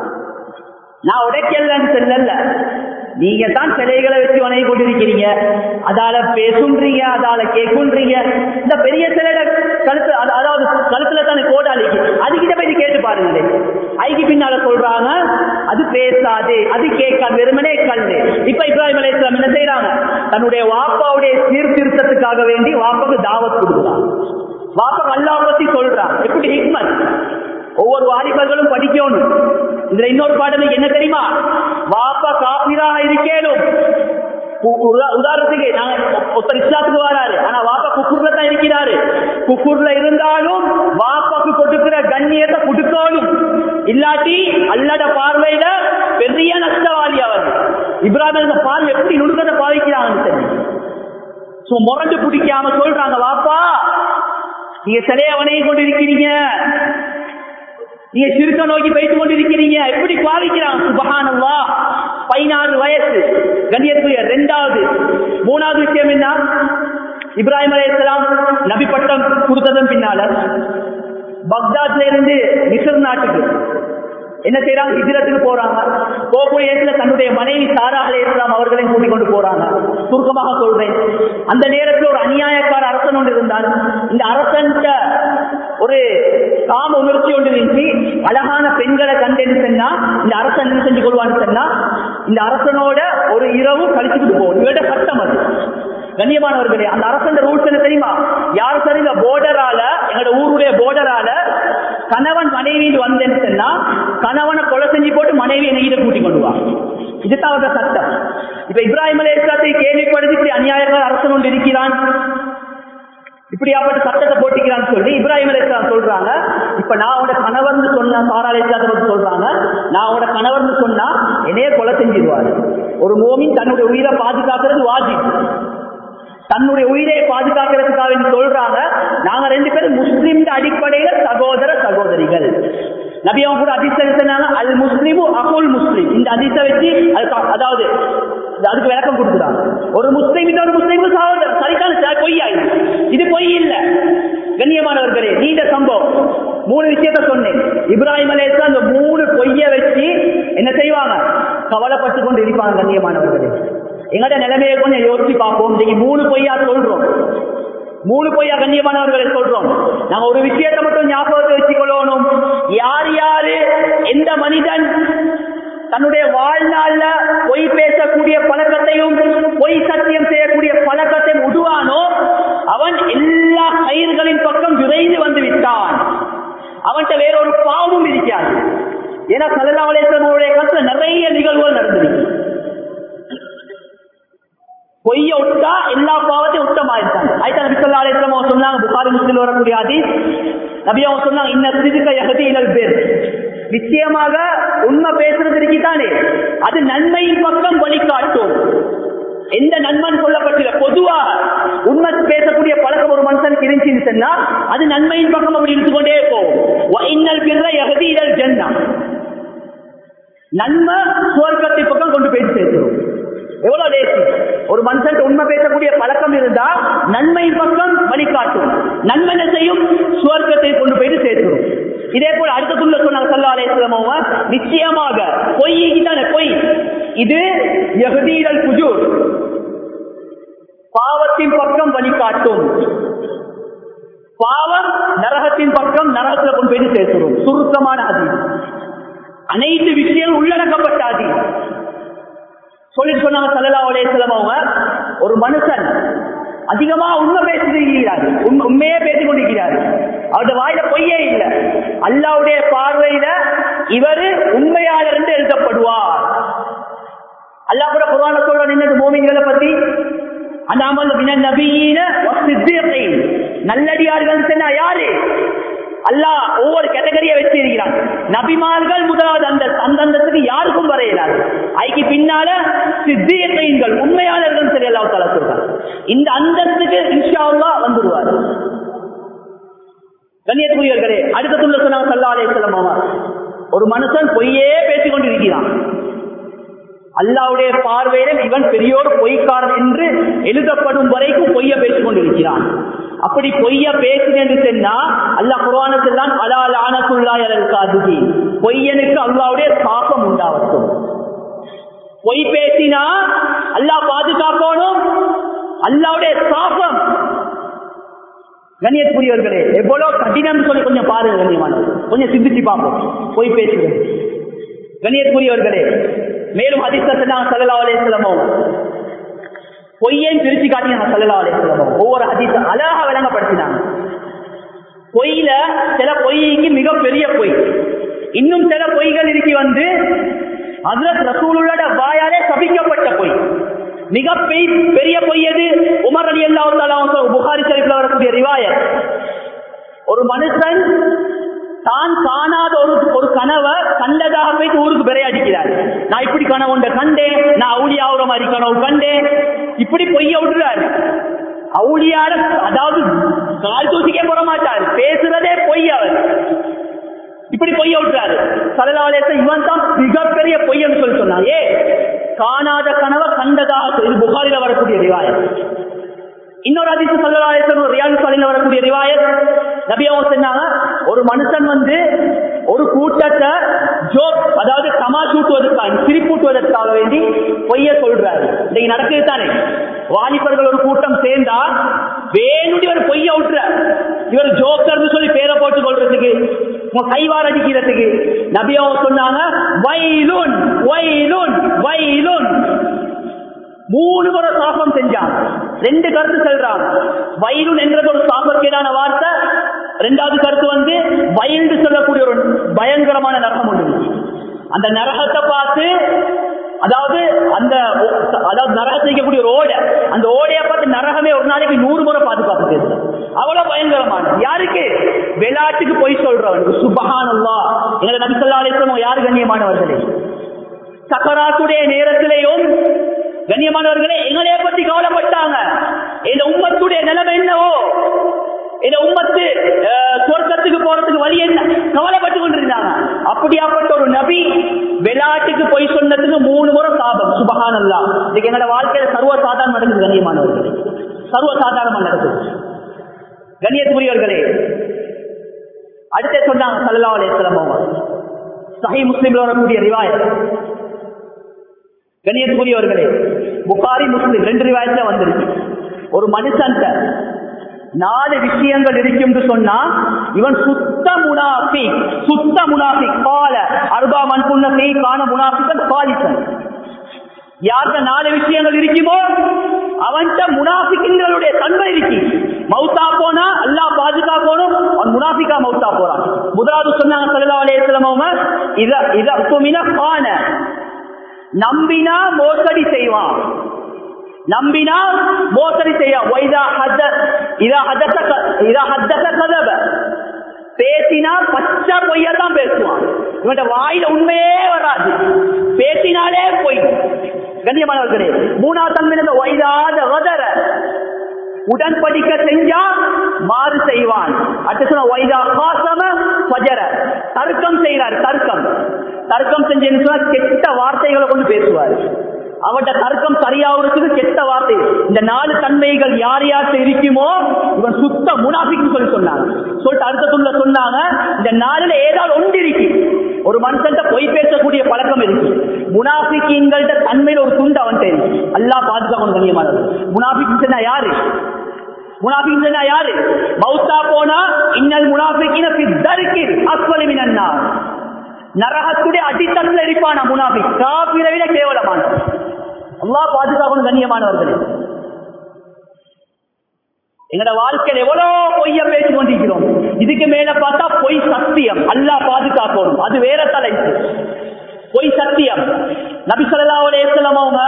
நான் உடைக்கலன்னு சொல்லல நீங்க தான் சிலைகளை வச்சு வணங்கி கொண்டிருக்கிறீங்க அதால பேசுன்றீங்க அதால கேட்குன்றீங்க இந்த பெரிய சிலையில கழுத்து அதாவது கழுத்துல தானே கோடாலிக்கு அதுகிட்ட போய் கேட்டு பாருங்களேன் ஐக்கு பின்னால சொல்றாங்க அது பேசாது அது கேட்காது வெறுமனே கல்லு இப்ப இப்ராஹிம் அலையாம் என்ன செய்யறாங்க தன்னுடைய வாப்பாவுடைய சீர்திருத்தத்துக்காக வேண்டி வாப்பாக்கு தாவத் கொடுக்குறாங்க வாப்பா அல்லா பத்தி சொல்றான் எப்படி ஹிக்மத் ஒவ்வொரு வாலிபர்களும் படிக்கணும் இதுல இன்னொரு பாடம் என்ன தெரியுமா வாப்பா காப்பீராக இருக்கேனும் உதாரணத்துக்கு நாங்க ஒருத்தர் இஸ்லாத்துக்கு வராரு ஆனா வாப்பா குக்கூர்ல தான் இருக்கிறாரு குக்கூர்ல இருந்தாலும் வாப்பாக்கு கொடுக்கிற கண்ணியத்தை கொடுக்கணும் இல்லாட்டி அல்லட பார்வையில பெரிய நஷ்டவாளி அவர் இப்ராஹிம் அந்த பார்வை எப்படி நுணுக்கத்தை பாவிக்கிறாங்கன்னு தெரியும் சோ முரண்டு பிடிக்காம சொல்றாங்க வாப்பா நீங்க சிலைய வணங்கி கொண்டிருக்கிறீங்க நீங்க சிறுக்க நோக்கி போயிட்டு கொண்டிருக்கிறீங்க எப்படி பாவிக்கிறான் சுபகானவா பதினாறு வயசு கண்ணியத்துக்குரிய ரெண்டாவது மூணாவது விஷயம் என்ன இப்ராஹிம் அலையாம் நபி பட்டம் கொடுத்ததன் பின்னால பக்தாத்ல இருந்து மிசர் நாட்டுக்கு என்ன செய்யறாங்க ஹிஜரத்துக்கு போறாங்க போகக்கூடிய இடத்துல தன்னுடைய மனைவி சாரா அலையாம் அவர்களையும் கூட்டிக் கொண்டு போறாங்க சுருக்கமாக சொல்றேன் அந்த நேரத்தில் ஒரு அநியாயக்கார அரசன் ஒன்று இருந்தால் இந்த அரசன் ஒரு காம உணர்ச்சி ஒன்று இருந்துச்சு அழகான பெண்களை கண்டேன்னு சொன்னா இந்த அரசன் என்ன செஞ்சு கொள்வான்னு சொன்னா இந்த அரசனோட ஒரு இரவு கழிச்சுக்கிட்டு போகும் இவட சட்டம் அது கண்ணியமானவர்களே அந்த அரசன் ரூல்ஸ் என்ன தெரியுமா யார் சரி இந்த போர்டரால எங்களோட ஊருடைய போர்டரால கணவன் மனைவி வந்தேன்னு சொன்னா கணவனை கொலை செஞ்சு போட்டு மனைவி என்கிட்ட கூட்டி கொண்டு வா இதுதான் அவரோட சட்டம் இப்ப இப்ராஹிம் அலி இஸ்லாத்தை கேள்விப்படுத்தி இப்படி அநியாயக்கார அரசன் ஒன்று இருக்கிறான் இப்படியாப்பட்ட சட்டத்தை போட்டிக்கிறான்னு சொல்லி இப்ராஹிம் அலிஸ்லாம் சொல்றாங்க இப்ப நான் உட கணவர்னு சொன்ன சாரா அலிஸ்லாத்தை பத்தி சொல்றாங்க நான் உட கணவர்னு சொன்னா என்னைய கொலை செஞ்சிருவாரு ஒரு மோமின் தன்னுடைய உயிரை பாதுகாக்கிறது வாஜி தன்னுடைய உயிரை பாதுகாக்கிறதுக்காக சொல்றாங்க நாங்க ரெண்டு பேரும் முஸ்லிம் அடிப்படையில சகோதர சகோதரிகள் நபியவங்க கூட அதிசயம் அல் முஸ்லிமு அகுல் முஸ்லிம் இந்த அதிச வச்சு அதாவது அதுக்கு விளக்கம் கொடுக்குறாங்க ஒரு முஸ்லீம் இன்னொரு முஸ்லீம் சகோதரர் சரிக்கான பொய்யா இது பொய் இல்ல கண்ணியமானவர்களே நீண்ட சம்பவம் மூணு விஷயத்த சொன்னேன் இப்ராஹிம் அலேஸ்லாம் அந்த மூணு பொய்ய வச்சு என்ன செய்வாங்க கவலைப்பட்டு கொண்டு இருப்பாங்க கண்ணியமானவர்களே எங்கட நிலைமையை கொஞ்சம் யோசிச்சு பார்ப்போம் இன்னைக்கு மூணு பொய்யா சொல்றோம் மூணு பொய்யா கண்ணியமானவர்களை சொல்றோம் நாங்க ஒரு விஷயத்தை மட்டும் ஞாபகத்தை வச்சுக்கொள்ளணும் யார் யாரு எந்த மனிதன் தன்னுடைய வாழ்நாள்ல பொய் பேசக்கூடிய பழக்கத்தையும் பொய் சத்தியம் செய்யக்கூடிய பழக்கத்தையும் உருவானோ அவன் எல்லா கயிர்களின் பக்கம் விரைந்து வந்து விட்டான் அவன்கிட்ட வேற ஒரு பாவமும் இருக்காது ஏன்னா சல்லாவலேசனுடைய காலத்துல நிறைய நிகழ்வுகள் நடந்திருக்கு பொய்ய விட்டா எல்லா பாவத்தையும் விட்டமாயிருந்தாங்க ஆயிட்டா நபி சொல்லா அலிஸ்லாம் சொன்னாங்க புகாரி முஸ்லிம் வரக்கூடிய ஆதி நபி அவங்க சொன்னாங்க இன்ன சிறுக்க யகதி இழல் பேர் நிச்சயமாக உண்மை பேசுறது இருக்குதானே அது நன்மையின் பக்கம் வழிகாட்டும் எந்த நன்மன் சொல்லப்பட்டில பொதுவாக உண்மை பேசக்கூடிய பழக்கம் ஒரு மனுஷனுக்கு இருந்துச்சுன்னு சொன்னா அது நன்மையின் பக்கம் அப்படி இருந்து கொண்டே போகும் இன்னல் பிற யகதி இழல் ஜன்னா நன்மை சுவர்க்கத்தை பக்கம் கொண்டு போய் சேர்க்கிறோம் எவ்வளவு லேசி ஒரு மனுஷன் உண்மை பேசக்கூடிய பழக்கம் இருந்தா நன்மை பக்கம் வழிகாட்டும் நன்மை என்ன செய்யும் சுவர்க்கத்தை கொண்டு போயிட்டு சேர்க்கிறோம் இதே போல அடுத்த துள்ள சொன்னாங்க சல்லா அலேஸ்லமோவ நிச்சயமாக பொய்க்கு தானே பொய் இது எகுதீரல் குஜூர் பாவத்தின் பக்கம் வழிகாட்டும் பாவம் நரகத்தின் பக்கம் நரகத்துல கொண்டு போய் சேர்க்கிறோம் சுருக்கமான அதி அனைத்து விஷயம் உள்ளடக்கப்பட்ட அதி சொல்லிட்டு சொன்னாங்க சல்லா அலேஸ்லம் அவங்க ஒரு மனுஷன் அதிகமா உண்மை பேசிருக்கிறார் உண்மையே பேசிக் கொண்டிருக்கிறார் அவருடைய வாயில பொய்யே இல்லை அல்லாவுடைய பார்வையில இவரு உண்மையாளர் என்று எழுதப்படுவார் அல்லா கூட குரான சொல்ற நின்னது மோமின்களை பத்தி அல்லாமல் நபீன நல்லடியார்கள் சொன்னா யாரு அல்லாஹ் ஒவ்வொரு கேட்டகரியை வச்சிருக்கிறான் நபிமார்கள் முதலாவது அந்த அந்தந்தத்துக்கு யாருக்கும் வரையிலாது ஐக்கு பின்னால சித்தியங்கள் உண்மையாளர்கள் சரி அல்லா தலா சொல்றாங்க இந்த அந்தஸ்துக்கு இன்ஷாவுல்லா வந்துடுவார் கண்ணியத்துக்குரியவர்களே அடுத்த துள்ள சொன்னாங்க சல்லா அலே சொல்லமாமா ஒரு மனுஷன் பொய்யே பேசிக் கொண்டிருக்கிறான் அல்லாவுடைய பார்வையில இவன் பெரியோர் பொய்க்காரன் என்று எழுதப்படும் வரைக்கும் பொய்ய பேசிக் கொண்டிருக்கிறான் அப்படி பொய்ய பேசினு சொன்னா அல்லாஹ் குரானத்தில் அலால் ஆனத்துள்ளாயி பொய்யனுக்கு அல்லாவுடைய சாபம் உண்டாவட்டும் பொய் பேசினா அல்லாஹ் பாதுகாக்கணும் அல்லாவுடைய சாபம் கண்ணியத்துக்குரியவர்களே எவ்வளவு கடினம் சொல்லி கொஞ்சம் பாருங்க கண்ணியமான கொஞ்சம் சிந்திச்சு பார்ப்போம் பொய் பேசுகிறது கண்ணியத்துக்குரியவர்களே மேலும் அதிர்ஷ்டத்தினா சல்லா அலேஸ்லமோ பொய்யையும் பிரிச்சு காட்டினாங்க சல்லா அலேஸ்லமோ ஒவ்வொரு அதிர்ஷ்ட அழகா விளங்கப்படுத்தினாங்க பொய்யில சில பொய்க்கு மிகப்பெரிய பொய் இன்னும் சில பொய்கள் இருக்கி வந்து ஹசரத் ரசூலுள்ள வாயாலே சபிக்கப்பட்ட பொய் மிக பெரிய பொய் எது உமர் அலி அல்லா புகாரி சரிப்பில் வரக்கூடிய ரிவாயர் ஒரு மனுஷன் தான் காணாத ஒரு ஒரு கனவை கண்டதாக போயிட்டு ஊருக்கு பெரிய அடிக்கிறார் நான் இப்படி கனவு உண்ட கண்டேன் நான் அவுளியாவுற மாதிரி கனவு கண்டேன் இப்படி பொய்ய விடுறாரு அவுளியார அதாவது கால் தூசிக்கே போட மாட்டார் பேசுறதே பொய் அவர் இப்படி பொய்ய விட்டுறாரு சலலாலயத்தை இவன் தான் மிகப்பெரிய பொய்யன்னு சொல்லி சொன்னான் ஏ காணாத கனவை கண்டதாக இது புகாரில வரக்கூடிய ரிவாயம் இன்னொரு அதிர்ச்சி சொல்லலாயத்தன் ரியாலி சாலையில் வரக்கூடிய ரிவாயத் நபியாவும் சொன்னாங்க ஒரு மனுஷன் வந்து ஒரு கூட்டத்தை ஜோக் அதாவது தமாஷூட்டுவதற்காக சிரிப்பூட்டுவதற்காக வேண்டி பொய்ய சொல்றாரு இன்னைக்கு நடக்குது தானே வாலிபர்கள் ஒரு கூட்டம் சேர்ந்தா வேணுடி ஒரு பொய்ய விட்டுற இவர் ஜோக்கர்னு சொல்லி பேரை போட்டு கொள்றதுக்கு கைவார் அடிக்கிறதுக்கு நபியாவும் சொன்னாங்க வயலுன் வயலுன் வயலுன் மூணு முறை சாபம் செஞ்சான் ரெண்டு கருத்து செல்றான் வயலுன் என்றது ஒரு சாபக்கேடான வார்த்தை ரெண்டாவது கருத்து வந்து வயல்னு சொல்லக்கூடிய ஒரு பயங்கரமான நரகம் ஒன்று அந்த நரகத்தை பார்த்து அதாவது அந்த அதாவது நரகத்தை வைக்கக்கூடிய ஒரு ஓடை அந்த ஓடையை பார்த்து நரகமே ஒரு நாளைக்கு நூறு முறை பாதுகாப்பு பேசுறேன் அவ்வளவு பயங்கரமான யாருக்கு விளையாட்டுக்கு போய் சொல்றவனுக்கு சுபகானல்லா எங்களை நபிசல்லா அலிஸ்லம் யாரு கண்ணியமானவர்களே சக்கராத்துடைய நேரத்திலேயும் கண்ணியமானவர்களே எங்களைய பத்தி கவலைப்பட்டாங்க இந்த உம்மத்துடைய நிலைமை என்னவோ இந்த உம்மத்து சொர்க்கத்துக்கு போறதுக்கு வழி என்ன கவலைப்பட்டு கொண்டிருந்தாங்க அப்படியாப்பட்ட ஒரு நபி விளையாட்டுக்கு போய் சொன்னதுக்கு மூணு முறை சாபம் சுபகானல்லா இதுக்கு எங்களோட வாழ்க்கையில சர்வ சாதாரணம் நடக்குது கண்ணியமானவர்களே சர்வ சாதாரணமா நடக்குது கண்ணியத்துக்குரியவர்களே அடுத்த சொன்னாங்க சல்லா அலையம் சஹி முஸ்லீம்ல வரக்கூடிய ரிவாயத் கண்ணியத்துக்குரியவர்களே புகாரி முஸ்லிம் ரெண்டு ரிவாயத்துல வந்துருக்கு ஒரு மனுஷன் நாலு விஷயங்கள் இருக்கும் சொன்னா இவன் சுத்த முனாஃபி சுத்த முனாஃபி கால அருபா மண்புண்ண காண முனாஃபிகன் காலிசன் யார்கிட்ட நாலு விஷயங்கள் இருக்குமோ அவன்கிட்ட முனாஃபிக்கின்களுடைய தன்மை இருக்கு மௌத்தா போனா அல்லா பாதுகாக்கணும் அவன் முனாஃபிக்கா மௌத்தா போறான் முதலாவது சொன்னாங்க சல்லா அலையம் அவங்க இத இத துமின காண நம்பினா மோசடி செய்வான் நம்பினா மோசடி செய்ய பேசினா பச்சை பொய்யதான் பேசுவான் இவன் வாயில உண்மையே வராது பேசினாலே பொய் கண்ணியமானவர்களே மூணாவது தன்மை வைதாத வதர உடன்படிக்க செஞ்சா மாறு செய்வான் அடுத்து சொன்ன வைதா காசம பஜர தர்க்கம் செய்யறார் தர்க்கம் தர்க்கம் செஞ்சேன்னு சொன்னா கெட்ட வார்த்தைகளை கொண்டு பேசுவார் அவட்ட தர்க்கம் சரியாகிறதுக்கு கெட்ட வார்த்தை இந்த நாலு தன்மைகள் யார் யார்கிட்ட இருக்குமோ இவன் சுத்த முனாஃபிக்கு சொல்லி சொன்னாங்க சொல்லிட்டு அடுத்த துள்ள சொன்னாங்க இந்த நாளில ஏதாவது ஒன்று இருக்கு ஒரு மனுஷன் பொய் பேசக்கூடிய பழக்கம் இருக்கு முனாஃபிக்கிங்கள்ட்ட தன்மையில ஒரு துண்டு அவன் தெரியும் அல்லா பாதுகாக்கணும் கண்ணியமானது முனாஃபிக் சொன்னா யாரு முனாபிக்னா யாரு மௌத்தா போனா இன்னல் முனாபிக்கின பித்தருக்கு அஸ்வலி மினன்னா நரகத்துடைய அடித்தளத்தில் இருப்பானா முனாபி காபிரை விட கேவலமான அல்லாஹ் பாதுகாக்கணும் கண்ணியமானவர்களே எங்கட வாழ்க்கையில் எவ்வளவு பொய்ய பேசிக் கொண்டிருக்கிறோம் இதுக்கு மேல பார்த்தா பொய் சத்தியம் அல்லாஹ் பாதுகாக்கணும் அது வேற தலைப்பு பொய் சத்தியம் நபி ஸல்லல்லாஹு அலைஹி வஸல்லம் அவங்க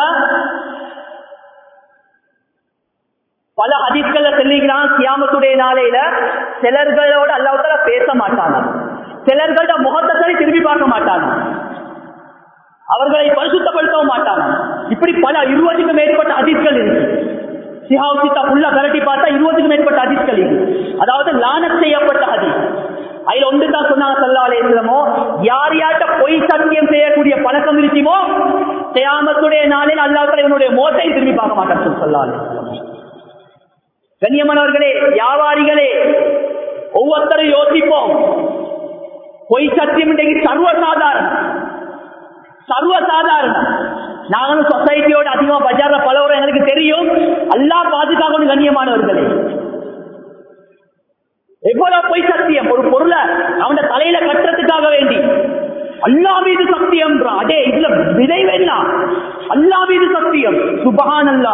பல ஹதீஸ்கள்ல சொல்லிக்கிறான் கியாமத்துடைய நாளையில சிலர்களோட அல்லாஹ்வுத்தால பேச மாட்டாங்க சிலர்களோட முகத்தை சரி திரும்பி பார்க்க மாட்டாங்க அவர்களை பரிசுத்தப்படுத்தவும் மாட்டாங்க இப்படி பல இருபதுக்கும் மேற்பட்ட அதிர்ஷ்கள் இருக்கு சிஹாவுசித்தா உள்ள கரட்டி பார்த்தா இருபதுக்கும் மேற்பட்ட அதிர்ஷ்கள் இருக்கு அதாவது லானத் செய்யப்பட்ட அதிர் அதுல ஒன்று தான் சொன்னாங்க சல்லா அலையமோ யார் யார்கிட்ட பொய் சத்தியம் செய்யக்கூடிய பழக்கம் இருக்குமோ தியாமத்துடைய நாளில் அல்லாஹ் இவனுடைய மோசை திரும்பி பார்க்க மாட்டான் சொல்லா கண்ணியமானவர்களே வியாபாரிகளே ஒவ்வொருத்தரும் யோசிப்போம் பொய் சத்தியம் இன்றைக்கு சர்வசாதாரணம் சர்வசாதாரணம் நாங்களும் சொசைட்டியோட அதிகமா பஜார்ல பலவரும் எங்களுக்கு தெரியும் அல்லா பாதுகாக்கணும் கண்ணியமானவர்களே எவ்வளவு பொய் சத்தியம் ஒரு பொருளை அவன தலையில கட்டுறதுக்காக வேண்டி அல்லா மீது சத்தியம் அடே இதுல விதை வேணா அல்லா மீது சத்தியம் சுபகான் அல்லா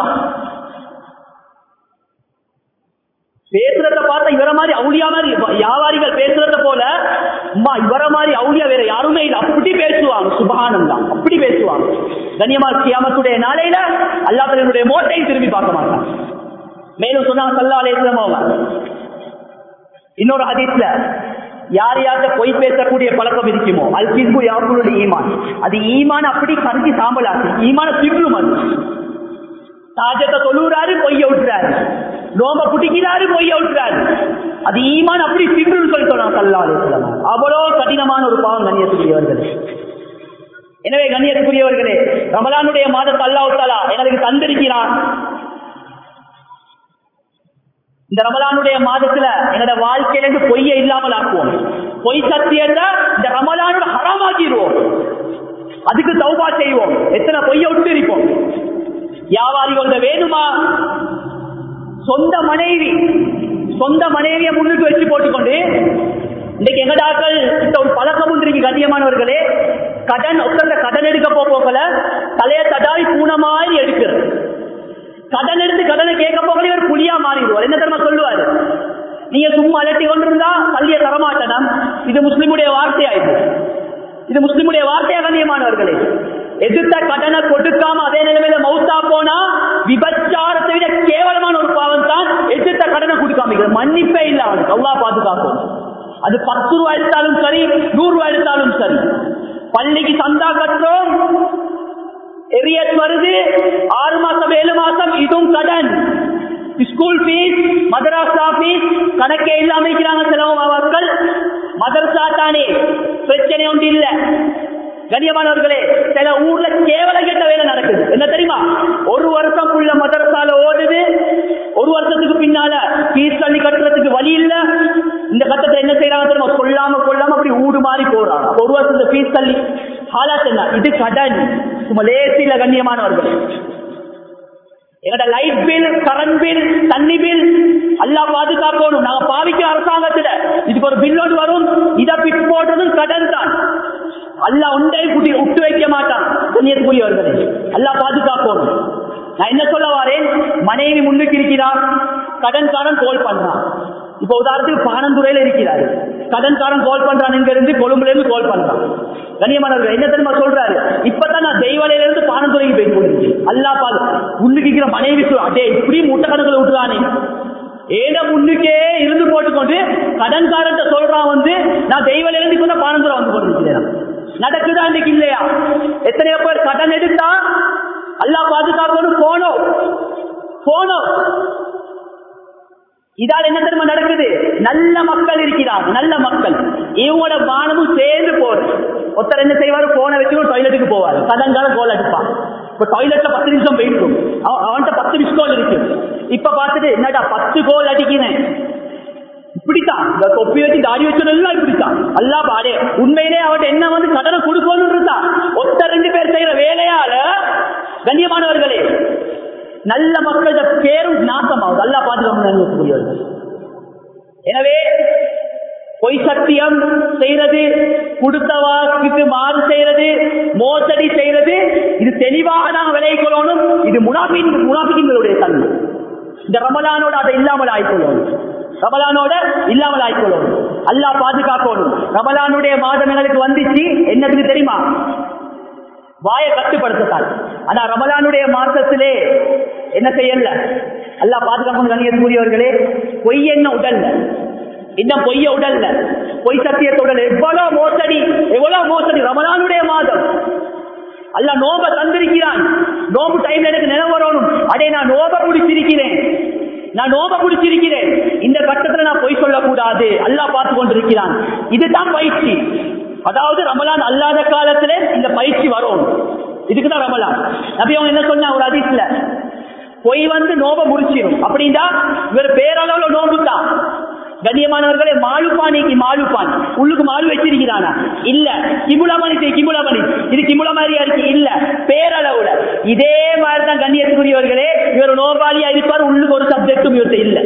பேசுறத பார்த்தா இவர மாதிரி அவுளியா மாதிரி வியாபாரிகள் பேசுறத போல அம்மா இவர மாதிரி அவுளியா வேற யாருமே இல்லை அப்படி பேசுவாங்க சுபகானந்தா அப்படி பேசுவாங்க கண்ணியமா கியாமத்துடைய நாளையில அல்லாத்தனுடைய மோட்டை திரும்பி பார்க்க மாட்டாங்க மேலும் சொன்னாங்க சல்லா அலேஸ்லமோவா இன்னொரு ஹதீஸ்ல யார் யார்கிட்ட பொய் பேசக்கூடிய பழக்கம் இருக்குமோ அது பின்பு யாருடைய ஈமான் அது ஈமான் அப்படி கருதி சாம்பலாக்கு ஈமான தின்றும் அது தாஜத்தை தொழுறாரு பொய்ய விட்டுறாரு நோம்ப குடிக்கிறாரு பொய்ய விட்டுறாரு அது ஈமான் அப்படி தின்றுன்னு சொல்லி சொன்னாங்க சல்லா அலேஸ்லமா அவ்வளவு கடினமான ஒரு பாவம் கண்ணியத்துக்குரியவர்கள் எனவே கண்ணியத்துக்குரியவர்களே ரமலானுடைய மாதத்தை அல்லாஹாலா எங்களுக்கு தந்திருக்கிறான் இந்த ரமலானுடைய மாதத்துல என்னோட வாழ்க்கையில இருந்து பொய்ய இல்லாமல் ஆக்குவோம் பொய் சத்தியத்தை இந்த ரமலானோட ஹராமாக்கிடுவோம் அதுக்கு தௌபா செய்வோம் எத்தனை பொய்ய விட்டு இருப்போம் வியாபாரிகள வேணுமா சொந்த மனைவி சொந்த மனைவியை முன்னுக்கு வச்சு போட்டுக்கொண்டு இன்னைக்கு எங்கடாக்கள் இந்த ஒரு பழக்கம் உண்டு இருக்கு கண்ணியமானவர்களே கடன் ஒருத்தங்க கடன் எடுக்க போகல தலைய தடாவி பூன மாதிரி எடுக்கிறது கடன் எடுத்து கடனை கேட்க போகல இவர் புலியா மாறிடுவார் என்ன தெரியுமா சொல்லுவாரு நீங்க சும்மா அலட்டி கொண்டிருந்தா பள்ளிய தரமாட்டனம் இது முஸ்லிமுடைய வார்த்தையாயிடுது இது முஸ்லிமுடைய வார்த்தையா கண்ணியமானவர்களே எதிர்த்த கடனை கொடுக்காம அதே நிலைமையில மௌத்தா போனா விபச்சாரத்தை விட கேவலமான ஒரு பாவம் தான் எதிர்த்த கடனை கொடுக்காம மன்னிப்பே இல்ல அவனுக்கு அவ்வளவு பாதுகாக்கும் அது பத்து ரூபாய் எடுத்தாலும் சரி நூறு ரூபாய் எடுத்தாலும் சரி பள்ளிக்கு சந்தா கட்டுறோம் எரியத் வருது ஆறு மாசம் ஏழு மாசம் இதுவும் கடன் ஸ்கூல் பீஸ் மதராசா பீஸ் கணக்கே இல்லாம இருக்கிறாங்க சில மக்கள் மதரசா தானே பிரச்சனை ஒன்று இல்ல கண்ணியமானவர்களே சில ஊர்ல கேவல கெட்ட வேலை நடக்குது என்ன தெரியுமா ஒரு வருஷம் உள்ள மதரசால ஓடுது ஒரு வருஷத்துக்கு பின்னால பீஸ் தள்ளி கட்டுறதுக்கு வழி இல்ல இந்த கட்டத்தை என்ன செய்யறாங்க தெரியுமா கொள்ளாம கொள்ளாம அப்படி ஊடு மாறி போறாங்க ஒரு வருஷத்துக்கு பீஸ் தள்ளி ஹாலாத் என்ன இது கடன் சும்மா லேசில கண்ணியமானவர்கள் எங்கட லைட் பில் கரண்ட் பில் தண்ணி பில் எல்லாம் பாதுகாக்கணும் நாங்க பாவிக்கிற அரசாங்கத்துல இதுக்கு ஒரு பில் ஒன்று வரும் இதை பிட் போடுறதும் கடன் தான் அல்ல ஒன்றை குட்டி விட்டு வைக்க மாட்டான் கண்ணியத்துக்குரியவர்களே எல்லாம் பாதுகாக்கணும் நான் என்ன சொல்ல வரேன் மனைவி முன்னுக்கு இருக்கிறார் கடன்காரன் கோல் பண்றான் இப்ப உதாரணத்துக்கு பானந்துறையில இருக்கிறாரு கடன்காரன் கால் பண்றான் இங்க இருந்து கொழும்புல இருந்து கால் பண்றான் கண்ணியமானவர்கள் என்ன தெரியுமா சொல்றாரு இப்பதான் நான் தெய்வாலையில இருந்து பானந்துறைக்கு போய் கொண்டிருக்கேன் அல்லா பாது முன்னுக்கு மனைவி அடே இப்படி முட்டை கணக்குல விட்டுறானே ஏன முன்னுக்கே இருந்து போட்டுக்கொண்டு கடன்காரன் சொல்றான் வந்து நான் தெய்வாலையில இருந்து இப்ப பானந்துறை வந்து கொண்டிருக்கிறேன் நடக்குதா இன்னைக்கு இல்லையா எத்தனையோ பேர் கடன் எடுத்தா அல்லா பாதுகாக்கணும் போனோம் போனோம் இதால் என்ன தெரியுமா நடக்குது நல்ல மக்கள் இருக்கிறார் நல்ல மக்கள் இவங்களோட பானமும் சேர்ந்து போறது ஒருத்தர் என்ன செய்வாரு போனை வச்சு டாய்லெட்டுக்கு போவாரு கதங்கால கோல் அடிப்பான் இப்ப டாய்லெட்ல பத்து நிமிஷம் போயிருக்கும் அவன்கிட்ட பத்து மிஸ் கோல் இருக்கு இப்ப பார்த்துட்டு என்னடா பத்து கோல் அடிக்கிறேன் இப்படித்தான் இந்த தொப்பி வச்சு தாடி வச்சதெல்லாம் இப்படித்தான் அல்லா பாடே உண்மையிலே அவன் என்ன வந்து கடனை கொடுக்கணும் இருந்தா ஒத்த ரெண்டு பேர் செய்யற வேலையால கண்ணியமானவர்களே நல்ல மக்களோட பேரும் நாசமாகுது அல்லா பாதுகாப்பு எனவே பொய் சத்தியம் செய்யறது கொடுத்த வாக்குக்கு மாறு செய்யறது மோசடி செய்யறது இது தெளிவாக நாங்கள் விலை கொள்ளணும் இது முனாபின் முனாபிகளுடைய தன்மை இந்த ரமலானோட அதை இல்லாமல் ஆய்க்கொள்ளணும் ரமலானோட இல்லாமல் ஆய்க்கொள்ளணும் அல்லா பாதுகாக்கணும் ரமலானுடைய மாதம் எங்களுக்கு வந்துச்சு என்னதுக்கு தெரியுமா வாயை கட்டுப்படுத்தத்தான் ஆனா ரமலானுடைய மாசத்திலே என்ன செய்யல அல்லா பாதுகாக்கணும் கணியக்கூடியவர்களே பொய் என்ன உடல்ல இன்னும் பொய்ய உடல்ல பொய் சத்தியத்தை உடல் எவ்வளவு மோசடி எவ்வளவு மோசடி ரமலானுடைய மாதம் அல்ல நோப தந்திருக்கிறான் நோம்பு டைம்ல எனக்கு நினைவு வரணும் அடே நான் நோப பிடிச்சிருக்கிறேன் நான் நோப பிடிச்சிருக்கிறேன் இந்த கட்டத்துல நான் பொய் சொல்லக்கூடாது அல்லா பார்த்து கொண்டிருக்கிறான் இதுதான் பயிற்சி அதாவது ரமலான் அல்லாத காலத்துல இந்த பயிற்சி வரும் இதுக்குதான் ரமலான் நபி அவங்க என்ன சொன்னா ஒரு அதிசல பொய் வந்து நோப முடிச்சிடும் அப்படின்னா இவர் பேரளவுல நோம்பு தான் கண்ணியமானவர்களே மாலுப்பானிக்கு மாலுப்பான் உள்ளுக்கு மாலு வச்சிருக்கிறானா இல்ல கிமுலமணி கிமுலமணி இது கிமுல மாதிரியா இருக்கு இல்ல பேரளவுல இதே மாதிரிதான் கண்ணியத்துக்குரியவர்களே இவர் நோபாலியா இருப்பார் உள்ளுக்கு ஒரு சப்ஜெக்டும் இவர்கிட்ட இல்ல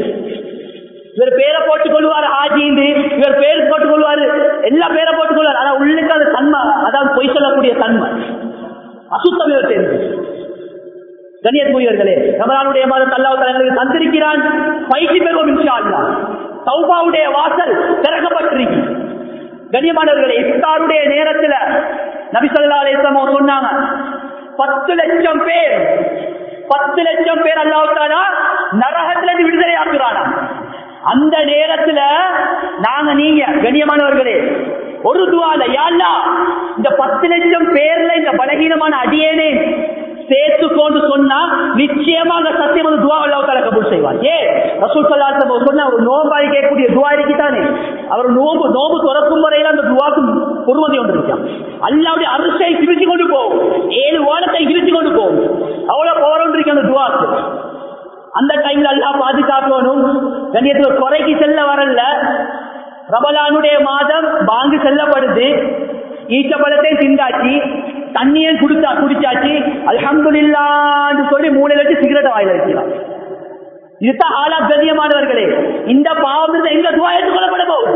இவர் பேரை போட்டுக் கொள்வார் ஹாஜிந்து இவர் பேர் போட்டுக் கொள்வாரு எல்லா பேரை போட்டுக் கொள்வார் ஆனா உள்ளுக்கு அந்த தன்மை அதாவது பொய் சொல்லக்கூடிய தன்மை அசுத்தம் இவர் தெரிஞ்சு கண்ணியத்துக்குரியவர்களே ரமலானுடைய மாதம் அல்லாஹ் எங்களுக்கு தந்திருக்கிறான் பயிற்சி பெறுவோம் இன்ஷா அல்லா சௌபாவுடைய வாசல் திறக்கப்பட்டிருக்கு கண்ணியமானவர்களே இஃப்தாருடைய நேரத்துல நபிசல்லா அலிஸ்லாம் அவங்க சொன்னாங்க பத்து லட்சம் பேர் பத்து லட்சம் பேர் அல்லாவுக்கானா நரகத்துல இருந்து விடுதலை ஆக்குறானா அந்த நேரத்துல நாங்க நீங்க கண்ணியமானவர்களே ஒரு துவால யாழ்லா இந்த பத்து லட்சம் பேர்ல இந்த பலகீனமான அடியேனே சேர்த்து கொண்டு சொன்னா நிச்சயமாக சத்தியம் வந்து துவா அல்லாஹ் கபூல் செய்வார் ஏ ரசூல் சல்லாஹ் சொன்ன ஒரு நோம்பாய் கேட்கக்கூடிய துவா இருக்குதானே அவர் நோம்பு நோம்பு துறக்கும் வரையில அந்த துவாக்கு பொறுமதி ஒன்று இருக்கான் அல்லாவுடைய அரிசை கிழிச்சு கொண்டு போகும் ஏழு ஓடத்தை கிழிச்சு கொண்டு போகும் அவ்வளவு போறோம் இருக்கு அந்த துவாக்கு அந்த டைம்ல அல்லா பாதுகாக்கணும் கண்ணியத்துல குறைக்கு செல்ல வரல ரமலானுடைய மாதம் பாங்கு செல்லப்படுது ஈச்சப்பழத்தை திண்டாச்சு தண்ணியை குடிச்சா குடிச்சாச்சு அல்ஹம்துலில்லான்னு சொல்லி மூணு லட்சம் சிகரெட் வாயில வைக்கிறான் இதுதான் ஆளா கண்ணியமானவர்களே இந்த பாவம் எங்க துவா ஏற்றுக்கொள்ளப்பட போகுது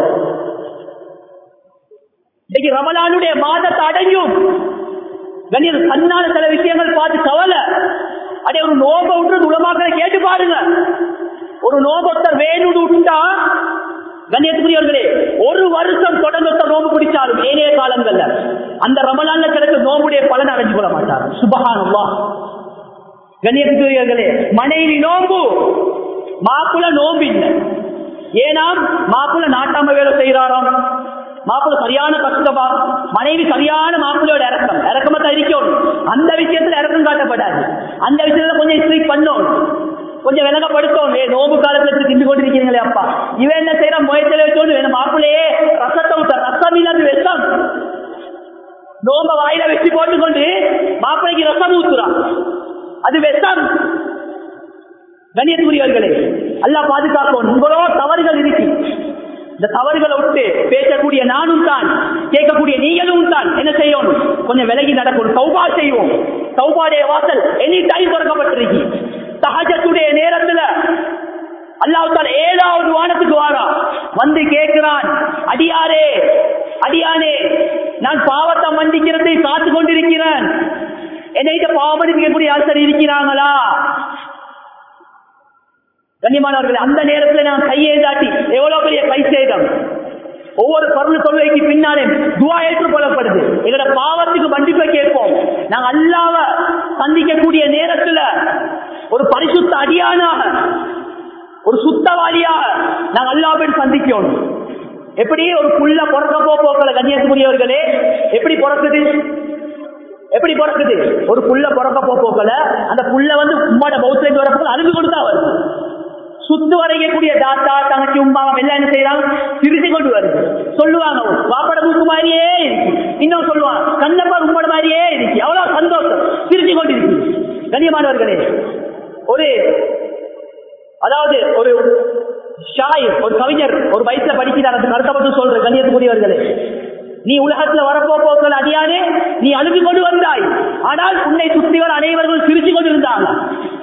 இன்னைக்கு ரமலானுடைய மாதத்தை அடையும் கண்ணியம் கண்ணால சில விஷயங்கள் பார்த்து கவலை அடே ஒரு நோப விட்டு உலமாக்களை கேட்டு பாருங்க ஒரு நோபத்தர் வேணுடு விட்டா கண்ணியத்துக்குரியவர்களே ஒரு வருஷம் தொடர்ந்து நோம்பு பிடிச்சாலும் ஏனைய காலங்கள்ல அந்த ரமலான்ல கிடைக்க நோம்புடைய பலன் அடைஞ்சு கொள்ள மாட்டார் சுபகானம்மா கண்ணியத்துக்குரியவர்களே மனைவி நோம்பு மாப்பிள்ள நோம்பு இல்லை ஏன்னா மாப்பிள்ள நாட்டாம வேலை செய்யறாராம் மாப்பிள்ள சரியான கஷ்டமா மனைவி சரியான மாப்பிள்ளையோட இறக்கம் இறக்கமா தான் இருக்கணும் அந்த விஷயத்துல இறக்கம் காட்டப்படாது அந்த விஷயத்துல கொஞ்சம் ஸ்ட்ரீட் பண்ணணும் கொஞ்சம் விலகப்படுத்தணும் ஏ நோம்பு காலத்துல திண்டு கொண்டு இருக்கிறீங்களே அப்பா இவன் என்ன செய்யறான் முயற்சியில வச்சோண்டு வேணும் மாப்பிள்ளையே ரசத்தை விட்ட ரசம் இல்லாத விஷம் நோம்ப வாயில வச்சு போட்டுக்கொண்டு மாப்பிள்ளைக்கு ரசம் ஊத்துறான் அது விஷம் கண்ணியத்துக்குரியவர்களே அல்லா பாதுகாப்போம் உங்களோ தவறுகள் இருக்கு இந்த தவறுகளை விட்டு பேசக்கூடிய நானும் தான் கேட்கக்கூடிய நீங்களும் தான் என்ன செய்யணும் கொஞ்சம் விலகி நடக்கும் சௌபா செய்வோம் சௌபாடைய வாசல் எனி டைம் திறக்கப்பட்டிருக்கு சகஜத்துடைய நேரத்துல அல்லாவுத்தால் ஏழாவது வானத்துக்கு வாரா வந்து கேட்கிறான் அடியாரே அடியானே நான் பாவத்தை மன்னிக்கிறதை காத்து கொண்டிருக்கிறேன் என்னை பாவம் மன்னிக்கக்கூடிய ஆசர் இருக்கிறாங்களா கண்ணியமானவர்கள் அந்த நேரத்தில் நான் கையை தாட்டி எவ்வளவு பெரிய கை சேதம் ஒவ்வொரு பருள் கொள்கைக்கு பின்னாலே துவா ஏற்றுக்கொள்ளப்படுது எங்களோட பாவத்துக்கு மன்னிப்பை கேட்போம் நாங்க அல்லாவ சந்திக்கக்கூடிய நேரத்துல ஒரு பரிசுத்த அடியானாக ஒரு சுத்தவாளியாக நாங்க அல்லாவின் சந்திக்கணும் எப்படி ஒரு புள்ள பிறக்க போக்கல கண்ணியத்துக்குரியவர்களே எப்படி பிறக்குது எப்படி பிறக்குது ஒரு புள்ள பிறக்க போக்கல அந்த புள்ள வந்து உம்மாட பௌத்திரம் வரப்போ அழுது கொடுத்தா வருது சுத்து வரைக்கக்கூடிய தாத்தா தங்கச்சி உமாவம் எல்லாம் என்ன செய்யறாங்க திருத்தி கொண்டு வருது சொல்லுவாங்க பாப்பட மூக்கு மாதிரியே இருக்கு இன்னும் சொல்லுவாங்க கண்ணப்பா உம்மட மாதிரியே இருக்கு அவ்வளவு சந்தோஷம் திருத்தி கொண்டு இருக்கு கண்ணியமானவர்களே ஒரு அதாவது ஒரு ஷாயிர் ஒரு கவிஞர் ஒரு வயசுல படிக்கிறார் அந்த கருத்தை மட்டும் சொல்ற கண்ணியத்துக்குரியவர்களே நீ உலகத்துல வரப்போ போக்கள் அடியானே நீ அழுது கொண்டு வந்தாய் ஆனால் உன்னை சுற்றிவர் அனைவர்களும் சிரிச்சு கொண்டு இருந்தாங்க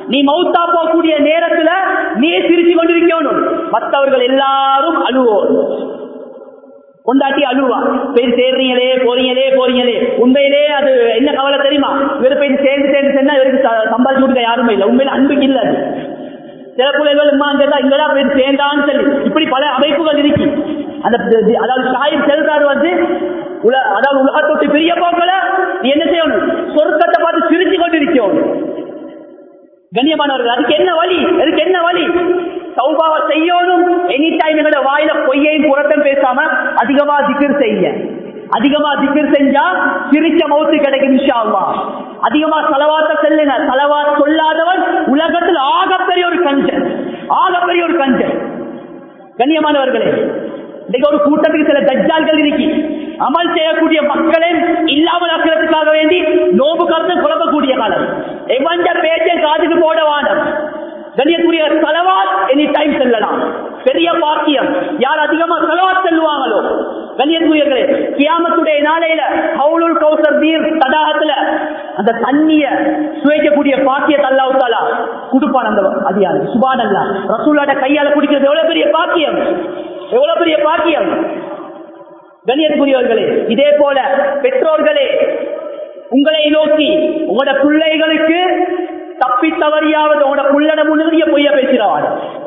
நீ மௌத்தா போகக்கூடிய நேரத்துல நீ சிரிச்சு கொண்டிருக்கணும் மற்றவர்கள் எல்லாரும் அழுவோம் கொண்டாட்டி அழுவா போய் சேர்றீங்களே போறீங்களே போறீங்களே உண்மையிலே அது என்ன கவலை தெரியுமா இவர் போய் சேர்ந்து சேர்ந்து சென்னா இவருக்கு ச- சம்பாதிச்சு கொடுக்க யாருமே இல்லை உண்மையில அன்புக்கு இல்ல அது சில பிள்ளைகள் உமா கேட்டா இங்கடா போய் சேர்ந்தான்னு சொல்லி இப்படி பல அமைப்புகள் இருக்கு அந்த அதாவது சாயம் செல்றாரு வந்து உல அதாவது உலகத்தொட்டு பெரிய போக்கல நீ என்ன செய்யணும் சொர்க்கத்தை பார்த்து சிரிச்சு கொண்டு இருக்கணும் கண்ணியமானவர்கள் அதுக்கு என்ன வழி அதுக்கு என்ன வழி சௌபாவை செய்யணும் எனி டைம் எங்களோட வாயில பொய்யையும் புறத்தையும் பேசாம அதிகமா திக்கர் செய்ய அதிகமா திக்கர் செஞ்சா சிரிச்ச மௌத்து கிடைக்கும் இன்ஷா அல்லாஹ் அதிகமா செலவாத்த செல்லுங்க செலவா சொல்லாதவன் உலகத்தில் ஆகப்பெரிய ஒரு கஞ்சன் ஆகப்பெரிய ஒரு கஞ்சன் கண்ணியமானவர்களே இன்னைக்கு ஒரு கூட்டத்துக்கு சில தஜ்ஜால்கள் இருக்கு அமல் செய்யக்கூடிய மக்களே இல்லாமல் ஆக்கிறதுக்காக வேண்டி நோம்பு கருத்து குழப்பக்கூடிய காலம் எவஞ்ச பேச்சை காதுக்கு போட வானம் கண்ணியக்கூடிய செலவாத் எனி டைம் செல்லலாம் பெரிய பாக்கியம் யார் அதிகமா செலவாத் செல்லுவாங்களோ கண்ணியத்துரியர்களே கியாமத்துடைய நாளையில ஹவுலுல் கௌசர் நீர் தடாகத்துல அந்த தண்ணிய சுவைக்கக்கூடிய பாக்கியத்தை அல்லாஹ் தாலா குடுப்பான் அந்த அதிகாரி சுபான் அல்லா ரசூலாட கையால குடிக்கிறது எவ்வளவு பெரிய பாக்கியம் எவ்வளவு பெரிய பாக்கியம் கண்ணியத்துக்குரியவர்களே இதே போல பெற்றோர்களே உங்களை நோக்கி உங்களோட பிள்ளைகளுக்கு தப்பி தவறியாவது உங்களோட புள்ளட முன்னிலைய பொய்ய பேசுறவான்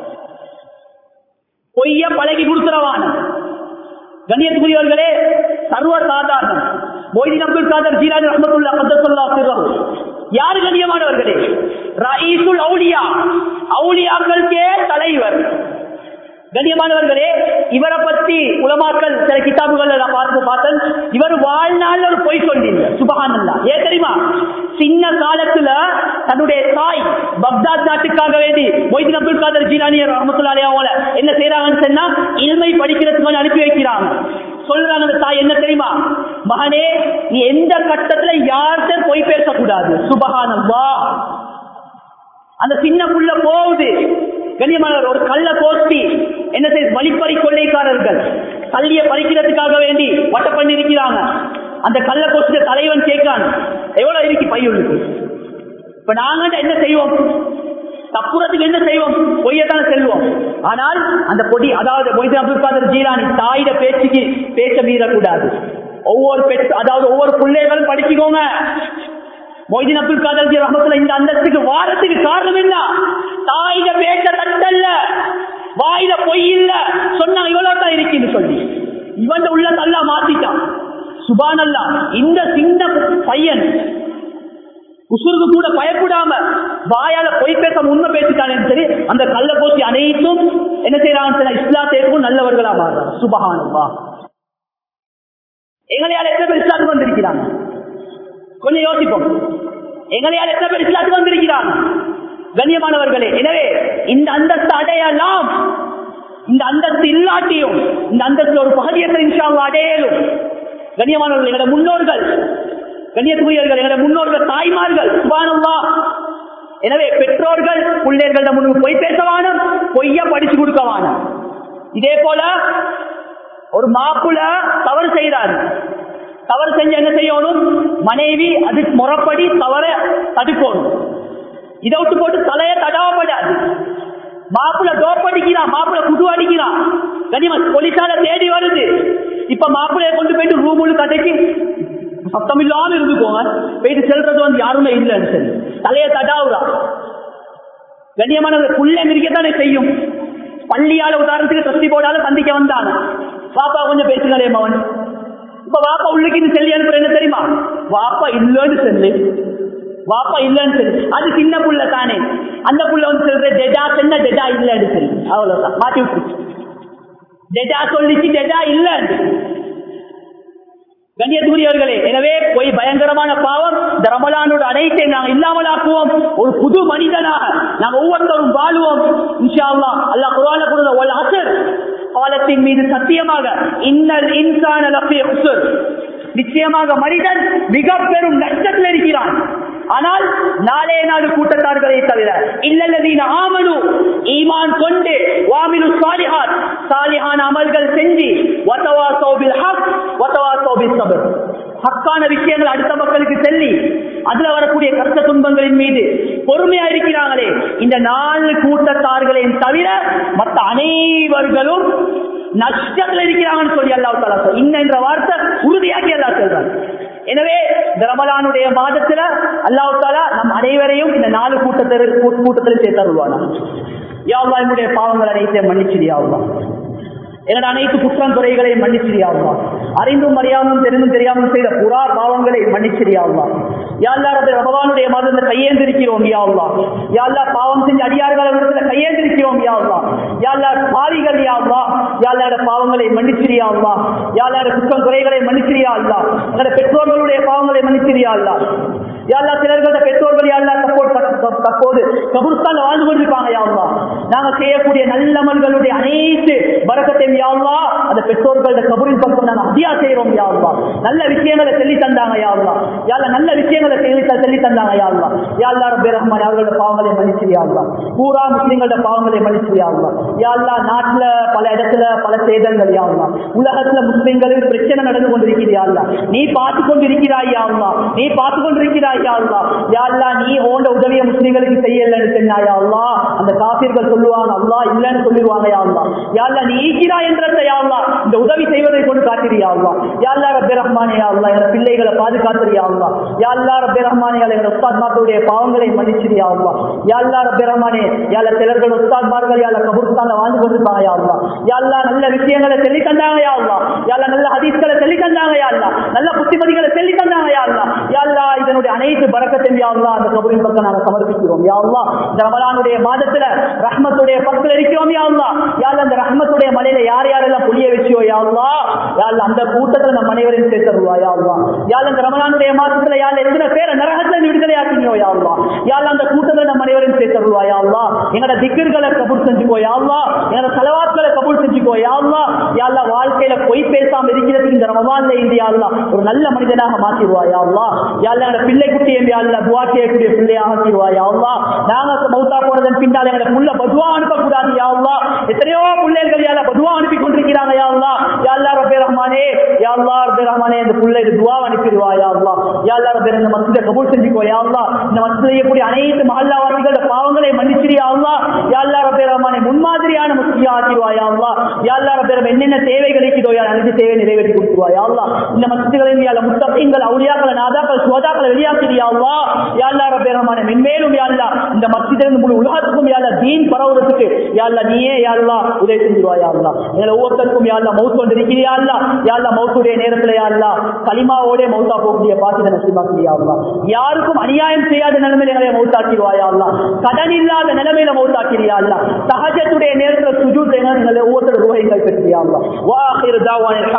பொய்ய பழகி கொடுக்கிறவான் கண்ணியத்துக்குரியவர்களே சர்வ சாதாரணம் மொய்தீன் அப்துல் காதர் ஜீலானி ரஹமத்துல்லா கத்தத்துல்லா சிறகு யாரு கண்ணியமானவர்களே ரயீசுல் அவுலியா அவுலியாக்களுக்கே தலைவர் கண்ணியமானவர்களே இவரை பத்தி உலமாக்கள் சில கிதாபுகள் நான் பார்த்து பார்த்தேன் இவர் வாழ்நாள் ஒரு பொய் சொல்லிங்க சுபகானந்தா ஏன் தெரியுமா சின்ன காலத்துல தன்னுடைய தாய் பக்தாத் நாட்டுக்காக வேண்டி மொய்தீன் அப்துல் காதர் ஜீலானியர் ரஹமத்துல்லாலே அவங்கள என்ன செய்யறாங்கன்னு சொன்னா இல்மை படிக்கிறதுக்கு கொஞ்சம் அனுப்பி வைக்கிறாங்க சொல்றாங்க அந்த தாய் என்ன தெரியுமா மகனே நீ எந்த கட்டத்துல யார்கிட்ட பொய் பேசக்கூடாது சுபகானந்தா அந்த சின்ன புள்ள போகுது கண்ணியமானவர் ஒரு கள்ள கோஷ்டி என்ன செய்ய வழிப்பறி கொள்ளைக்காரர்கள் கல்லிய பறிக்கிறதுக்காக வேண்டி வட்ட பண்ணி இருக்கிறாங்க அந்த கள்ள கோஷ்டிய தலைவன் கேட்கான் எவ்வளவு இருக்கு பையுள்ளுக்கு இப்ப நாங்க என்ன செய்வோம் தப்புறத்துக்கு என்ன செய்வோம் பொய்யத்தான செல்வோம் ஆனால் அந்த பொடி அதாவது மொய்தீன் அப்துல் காதர் ஜீலானி தாயிட பேச்சுக்கு பேச்ச மீறக்கூடாது ஒவ்வொரு பெற்று அதாவது ஒவ்வொரு பிள்ளைகளும் படிச்சுக்கோங்க மொய்தீன் அப்துல் காதர் ஜி ரஹமத்துல இந்த அந்தஸ்துக்கு வாரத்துக்கு காரணம் என்ன தாயில பேச்ச தட்டல்ல வாயில பொய் இல்ல சொன்னா இவ்வளவு தான் இருக்குன்னு சொல்லி இவன் உள்ள தல்லா மாத்திட்டான் சுபானல்லா இந்த சின்ன பையன் உசுருக்கு கூட பயப்படாம வாயால பொய் பேச உண்மை பேசிட்டானே சரி அந்த கள்ள போச்சு அனைத்தும் என்ன செய்யறாங்க இஸ்லாத்தேக்கும் நல்லவர்களா மாறுறாங்க சுபகானவா எங்களையால் எத்தனை பேர் இஸ்லாத்துக்கு வந்திருக்கிறாங்க கொஞ்சம் யோசிப்போம் எங்களையால் எத்தனை பேர் இஸ்லாத்துக்கு வந்திருக்கிறாங்க கண்ணியமானவர்களே எனவே இந்த அந்தஸ்து அடையலாம் இந்த அந்தஸ்து இல்லாட்டியும் இந்த அந்தஸ்து ஒரு பகுதியத்தை இன்ஷாவை அடையலும் கண்ணியமானவர்கள் எங்களோட முன்னோர்கள் கண்ணியத்துக்குரியவர்கள் எங்களோட முன்னோர்கள் தாய்மார்கள் சுபானம்மா எனவே பெற்றோர்கள் பிள்ளைகள முன்பு பொய் பேசவானும் பொய்ய படிச்சு கொடுக்கவானும் இதே போல ஒரு மாப்புல தவறு செய்கிறாரு தவறு செஞ்சு என்ன செய்யணும் மனைவி அது முறப்படி தவற தடுக்கணும் இதை விட்டு போட்டு தலைய தடாவப்படாது மாப்பிள்ள டோப் அடிக்கிறான் மாப்பிள்ள குடு அடிக்கிறான் கனிமா போலீஸால தேடி வருது இப்ப மாப்பிள்ளைய கொண்டு போயிட்டு ரூமுக்கு கதைக்கு சத்தம் இல்லாம இருந்துக்கோங்க போயிட்டு செல்றது வந்து யாருமே இல்லைன்னு சொல்லி தலைய தடாவுறா கண்ணியமான புள்ளை மிரிக்கத்தானே செய்யும் பள்ளியால உதாரணத்துக்கு சக்தி போடாத சந்திக்க வந்தாங்க பாப்பா கொஞ்சம் பேசுங்களே மவன் இப்ப வாப்பா உள்ளுக்கு சொல்லி அனுப்புற என்ன தெரியுமா வாப்பா இல்லன்னு சொல்லு வாப்பா இல்லன்னு சொல்லு அது சின்ன புள்ள தானே அந்த புள்ள வந்து சொல்ற டெடா சொன்ன டெடா இல்லன்னு சொல்லி அவ்வளவுதான் மாட்டி விட்டுருச்சு டெடா சொல்லிச்சு டெடா இல்லன்னு கண்ணியத்துக்குரியவர்களே எனவே போய் பயங்கரமான பாவம் இந்த ரமலானோட அனைத்தை நாங்கள் இல்லாமல் ஆக்குவோம் ஒரு புது மனிதனாக நாங்கள் ஒவ்வொருத்தரும் வாழ்வோம் இன்ஷா அல்லா அல்லா குரான கொடுத்த ஒரு அசர் காலத்தின் மீது சத்தியமாக இன்னல் இன்சான நிச்சயமாக மனிதன் மிக பெரும் நஷ்டத்தில் இருக்கிறான் ஆனால் நாளே நாடு கூட்டத்தார்களை தவிர இல்லல்லதீன ஆமனு ஈமான் கொண்டு வாமிலு சாலிஹாத் சாலிஹான் அமல்கள் செஞ்சு வத்தவா சோபில் ஹக் வத்தவா சோபில் சபர் ஹக்கான விஷயங்கள் அடுத்த மக்களுக்கு சொல்லி அதுல வரக்கூடிய கஷ்ட துன்பங்களின் மீது பொறுமையா இருக்கிறாங்களே இந்த நாலு கூட்டத்தார்களையும் தவிர மற்ற அனைவர்களும் நஷ்டத்தில் இருக்கிறாங்கன்னு சொல்லி அல்லாஹ் தாலா சொல் இன்ன என்ற வார்த்தை உறுதியாக்கி அல்லாஹ் சொல்றாங்க எனவே இந்த ரமலானுடைய மாதத்துல அல்லாஹ் தாலா நம் அனைவரையும் இந்த நாலு கூட்டத்தில் கூட்டத்தில் சேர்த்தருவானா யாவா என்னுடைய பாவங்கள் அனைத்தையும் மன்னிச்சிடியாவா என்னோட அனைத்து குற்றம் குறைகளையும் மன்னிச்சிரியாவா அறிந்தும் அறியாமலும் தெரிந்தும் தெரியாமல் செய்த புறா பாவங்களை மன்னிச்சிரியாவா யாழ்லா ரபி ரமவானுடைய மாதத்தில் கையேந்திருக்கிறோம் யாவா யாழ்லா பாவம் செஞ்ச அடியார்கள் கையேந்திருக்கிறோம் யாவா யாழ்லா பாவிகள் யாவா யாழ்லாட பாவங்களை மன்னிச்சிரியாவா யாழ்லாட குற்றம் குறைகளை மன்னிச்சிரியா அல்லா எங்களோட பெற்றோர்களுடைய பாவங்களை மன்னிச்சிரியா அல்லா யாழ்லா சிலர்களோட பெற்றோர்கள் யாழ்லா தப்போது தப்போது கபுர்ஸ்தான் வாழ்ந்து கொண்டிருப்பாங்க யாவா நாங்க செய்யக்கூடிய நல்லமல்களுடைய அனைத்து வரக்கத்தையும் யாவா அந்த பெற்றோர்களோட கபரின் பக்கம் நாங்க அதிகா செய்யறோம் யாவா நல்ல விஷயங்களை சொல்லி தந்தாங்க யாவா யாழ்லா நல்ல விஷயங்களை சொல்லி சொல்லி தந்தாங்க யாவா யாழ்லா ரபி ரஹ்மான் அவர்களோட பாவங்களை மன்னிச்சு யாவா பூரா முஸ்லிம்களோட பாவங்களை மன்னிச்சு யாவா யாழ்லா நாட்டுல பல இடத்துல பல சேதங்கள் யாவா உலகத்துல முஸ்லிம்களுக்கு பிரச்சனை நடந்து கொண்டிருக்கிறது யாழ்லா நீ பார்த்து கொண்டிருக்கிறாய் யாவா நீ பார்த்து கொண்டிருக்கிறாய் யாழ்லா யாழ்லா நீ ஓண்ட உதவிய முஸ்லிம்களுக்கு செய்யலன்னு சொன்னாயா அல்லா அந்த காப்பீர்கள் சொல்லுவாங்க அல்லா இல்லன்னு சொல்லிடுவாங்க யாழ்லா யாழ்லா நீ ஈக்கிறாய் என்றத யாழ்லா இந்த உதவி செய்வதை கொண்டு காட்டிறியா அல்லா யாழ்லா ரப்பி ரஹ்மானே யாழ்லா எங்க பிள்ளைகளை பாதுகாத்துறியா அல்லா யாழ்லா ரப்பி ரஹ்மானே எங்க உஸ்தாத்மார்களுடைய பாவங்களை மன்னிச்சிரியா அல்லா யாழ்லா ரப்பி ரஹ்மானே யாழ சிலர்கள் உஸ்தாத்மார்கள் யாழ கபூர்ஸ்தான்ல வாழ்ந்து கொண்டிருப்பாங்க யாழ்லா யாழ்லா நல்ல விஷயங்களை சொல்லி தந்தாங்க யாழ்லா யாழ்லா நல்ல ஹதீஸ்களை சொல்லி தந்தாங்க யாழ்லா நல்ல புத்திமதிகளை சொல்லி தந்தாங்க யாழ்லா யாழ்லா இதனுடைய அனைத்து பறக்கத்தையும் யாழ்லா அந்த கபூரின் பக்கம் நாங்கள் சமர்ப்பிக்கிறோம் யாழ்லா இந்த ரமலானுடைய மாதத்துல ரஹ்மத்துடைய பக்கத்தில் இருக்கிறோம் யாழ்லா யாழ் அந்த ரஹ்மத்துடைய மலையில யார் யாரெல்லாம் புளிய வச்சியோ யாழ்லா யாழ் அந்த கூட்டத்துல நம்ம அனைவரையும் சேர்த்தருவா யாழ்லா யாழ் அந்த ரமலானுடைய மாதத்துல யாழ் எத்தனை பேரை நரகத்துல விடுதலை ஆக்கினியோ யாழ்லா யாழ் அந்த கூட்டத்துல நம்ம அனைவரையும் சேர்த்தருவா யாழ்லா எங்களோட திக்கர்களை கபூல் செஞ்சுக்கோ யாழ்லா எங்களோட செலவாட்களை கபூல் செஞ்சுக்கோ யாழ்லா யாழ்லா வாழ்க்கையில பொய் பேசாம இருக்கிறதுக்கு இந்த ரமலான்ல இருந்து யாழ்லா ஒரு நல்ல மனிதனாக மாத்திடுவா யாழ்லா யாழ்லா எங்களோட பிள்ளை குட்டியை யாழ்லா துவா செய்யக்கூடிய பிள்ளையாக ஆக்கிடுவா யாழ்லா நாங்க மௌத்தா போனதன் பின்னால் எங்களோட புள்ள பதுவா அனுப்பக்கூடாது யாழ்லா எத்தனையோ பிள்ளைகள் யாழ்லா பதுவா அனுப்பி கொண்டிருக்கிறாங்க யாழ்லா யாழ்லா ரபே ரஹ்மானே யாழ்லா ரபே ரஹ்மானே இந்த பிள்ளைக்கு துவா அனுப்பிடுவா யாழ்லா யாழ்லா ரபே இந்த மஸ்ஜிதை கபூல் செஞ்சுக்கோ யாழ்லா இந்த மஸ்ஜித் செய்யக்கூடிய அனைத்து மஹல்லாவாசிகளோட பாவங்களை மன்னிச்சிரு யாழ்லா யாழ்லா ரபே ரஹ்மானே முன்மாதிரியான முஸ்லியா ஆக்கிடுவா யாழ்லா யாழ்லா ரபே ரஹ்மான் என்னென்ன தேவைகள் இருக்கிறதோ யார் அனைத்து தேவை நிறைவேற்றி கொடுத்துருவா யாழ்லா இந்த மஸ்ஜிதுகளில் யாழ்லா முத்தகங்கள் அவுளியாக்கள் நாதாக்கள் சோதாக்களை வெளியாக்கிடு யாழ்லா யாழ்லா ரபே ரஹ்மானே மென்மேலும் யாழ்லா இந்த மஸ்ஜிதிலிருந்து முழு உலகத்துக்கும் யாழ்லா தீன் பரவுறதுக்கு யாழ்லா நீயே யாழ்லா உதவி செஞ்சிருவா யாழ்லா எங்களை ஒவ்வொருத்தருக்கும் யாழ்லா மவுத் வந்திருக்கிறியா அல்லா யாழ்லா மவுத்துடைய நேரத்துல யாழ்லா களிமாவோட மவுத்தா போகக்கூடிய பாக்கிய நசிமாக்கிறியா அல்லா யாருக்கும் அநியாயம் செய்யாத நிலைமையில எங்களை மவுத்தாக்கிடுவாயா அல்லா கடன் இல்லாத நிலைமையில மவுத்தாக்கிறியா அல்லா சகஜத்துடைய நேரத்துல சுஜூத் எங்களை ஒவ்வொருத்தர் ரூபாய்கள் பெற்றியா அல்லா வாஹிர் தாவான்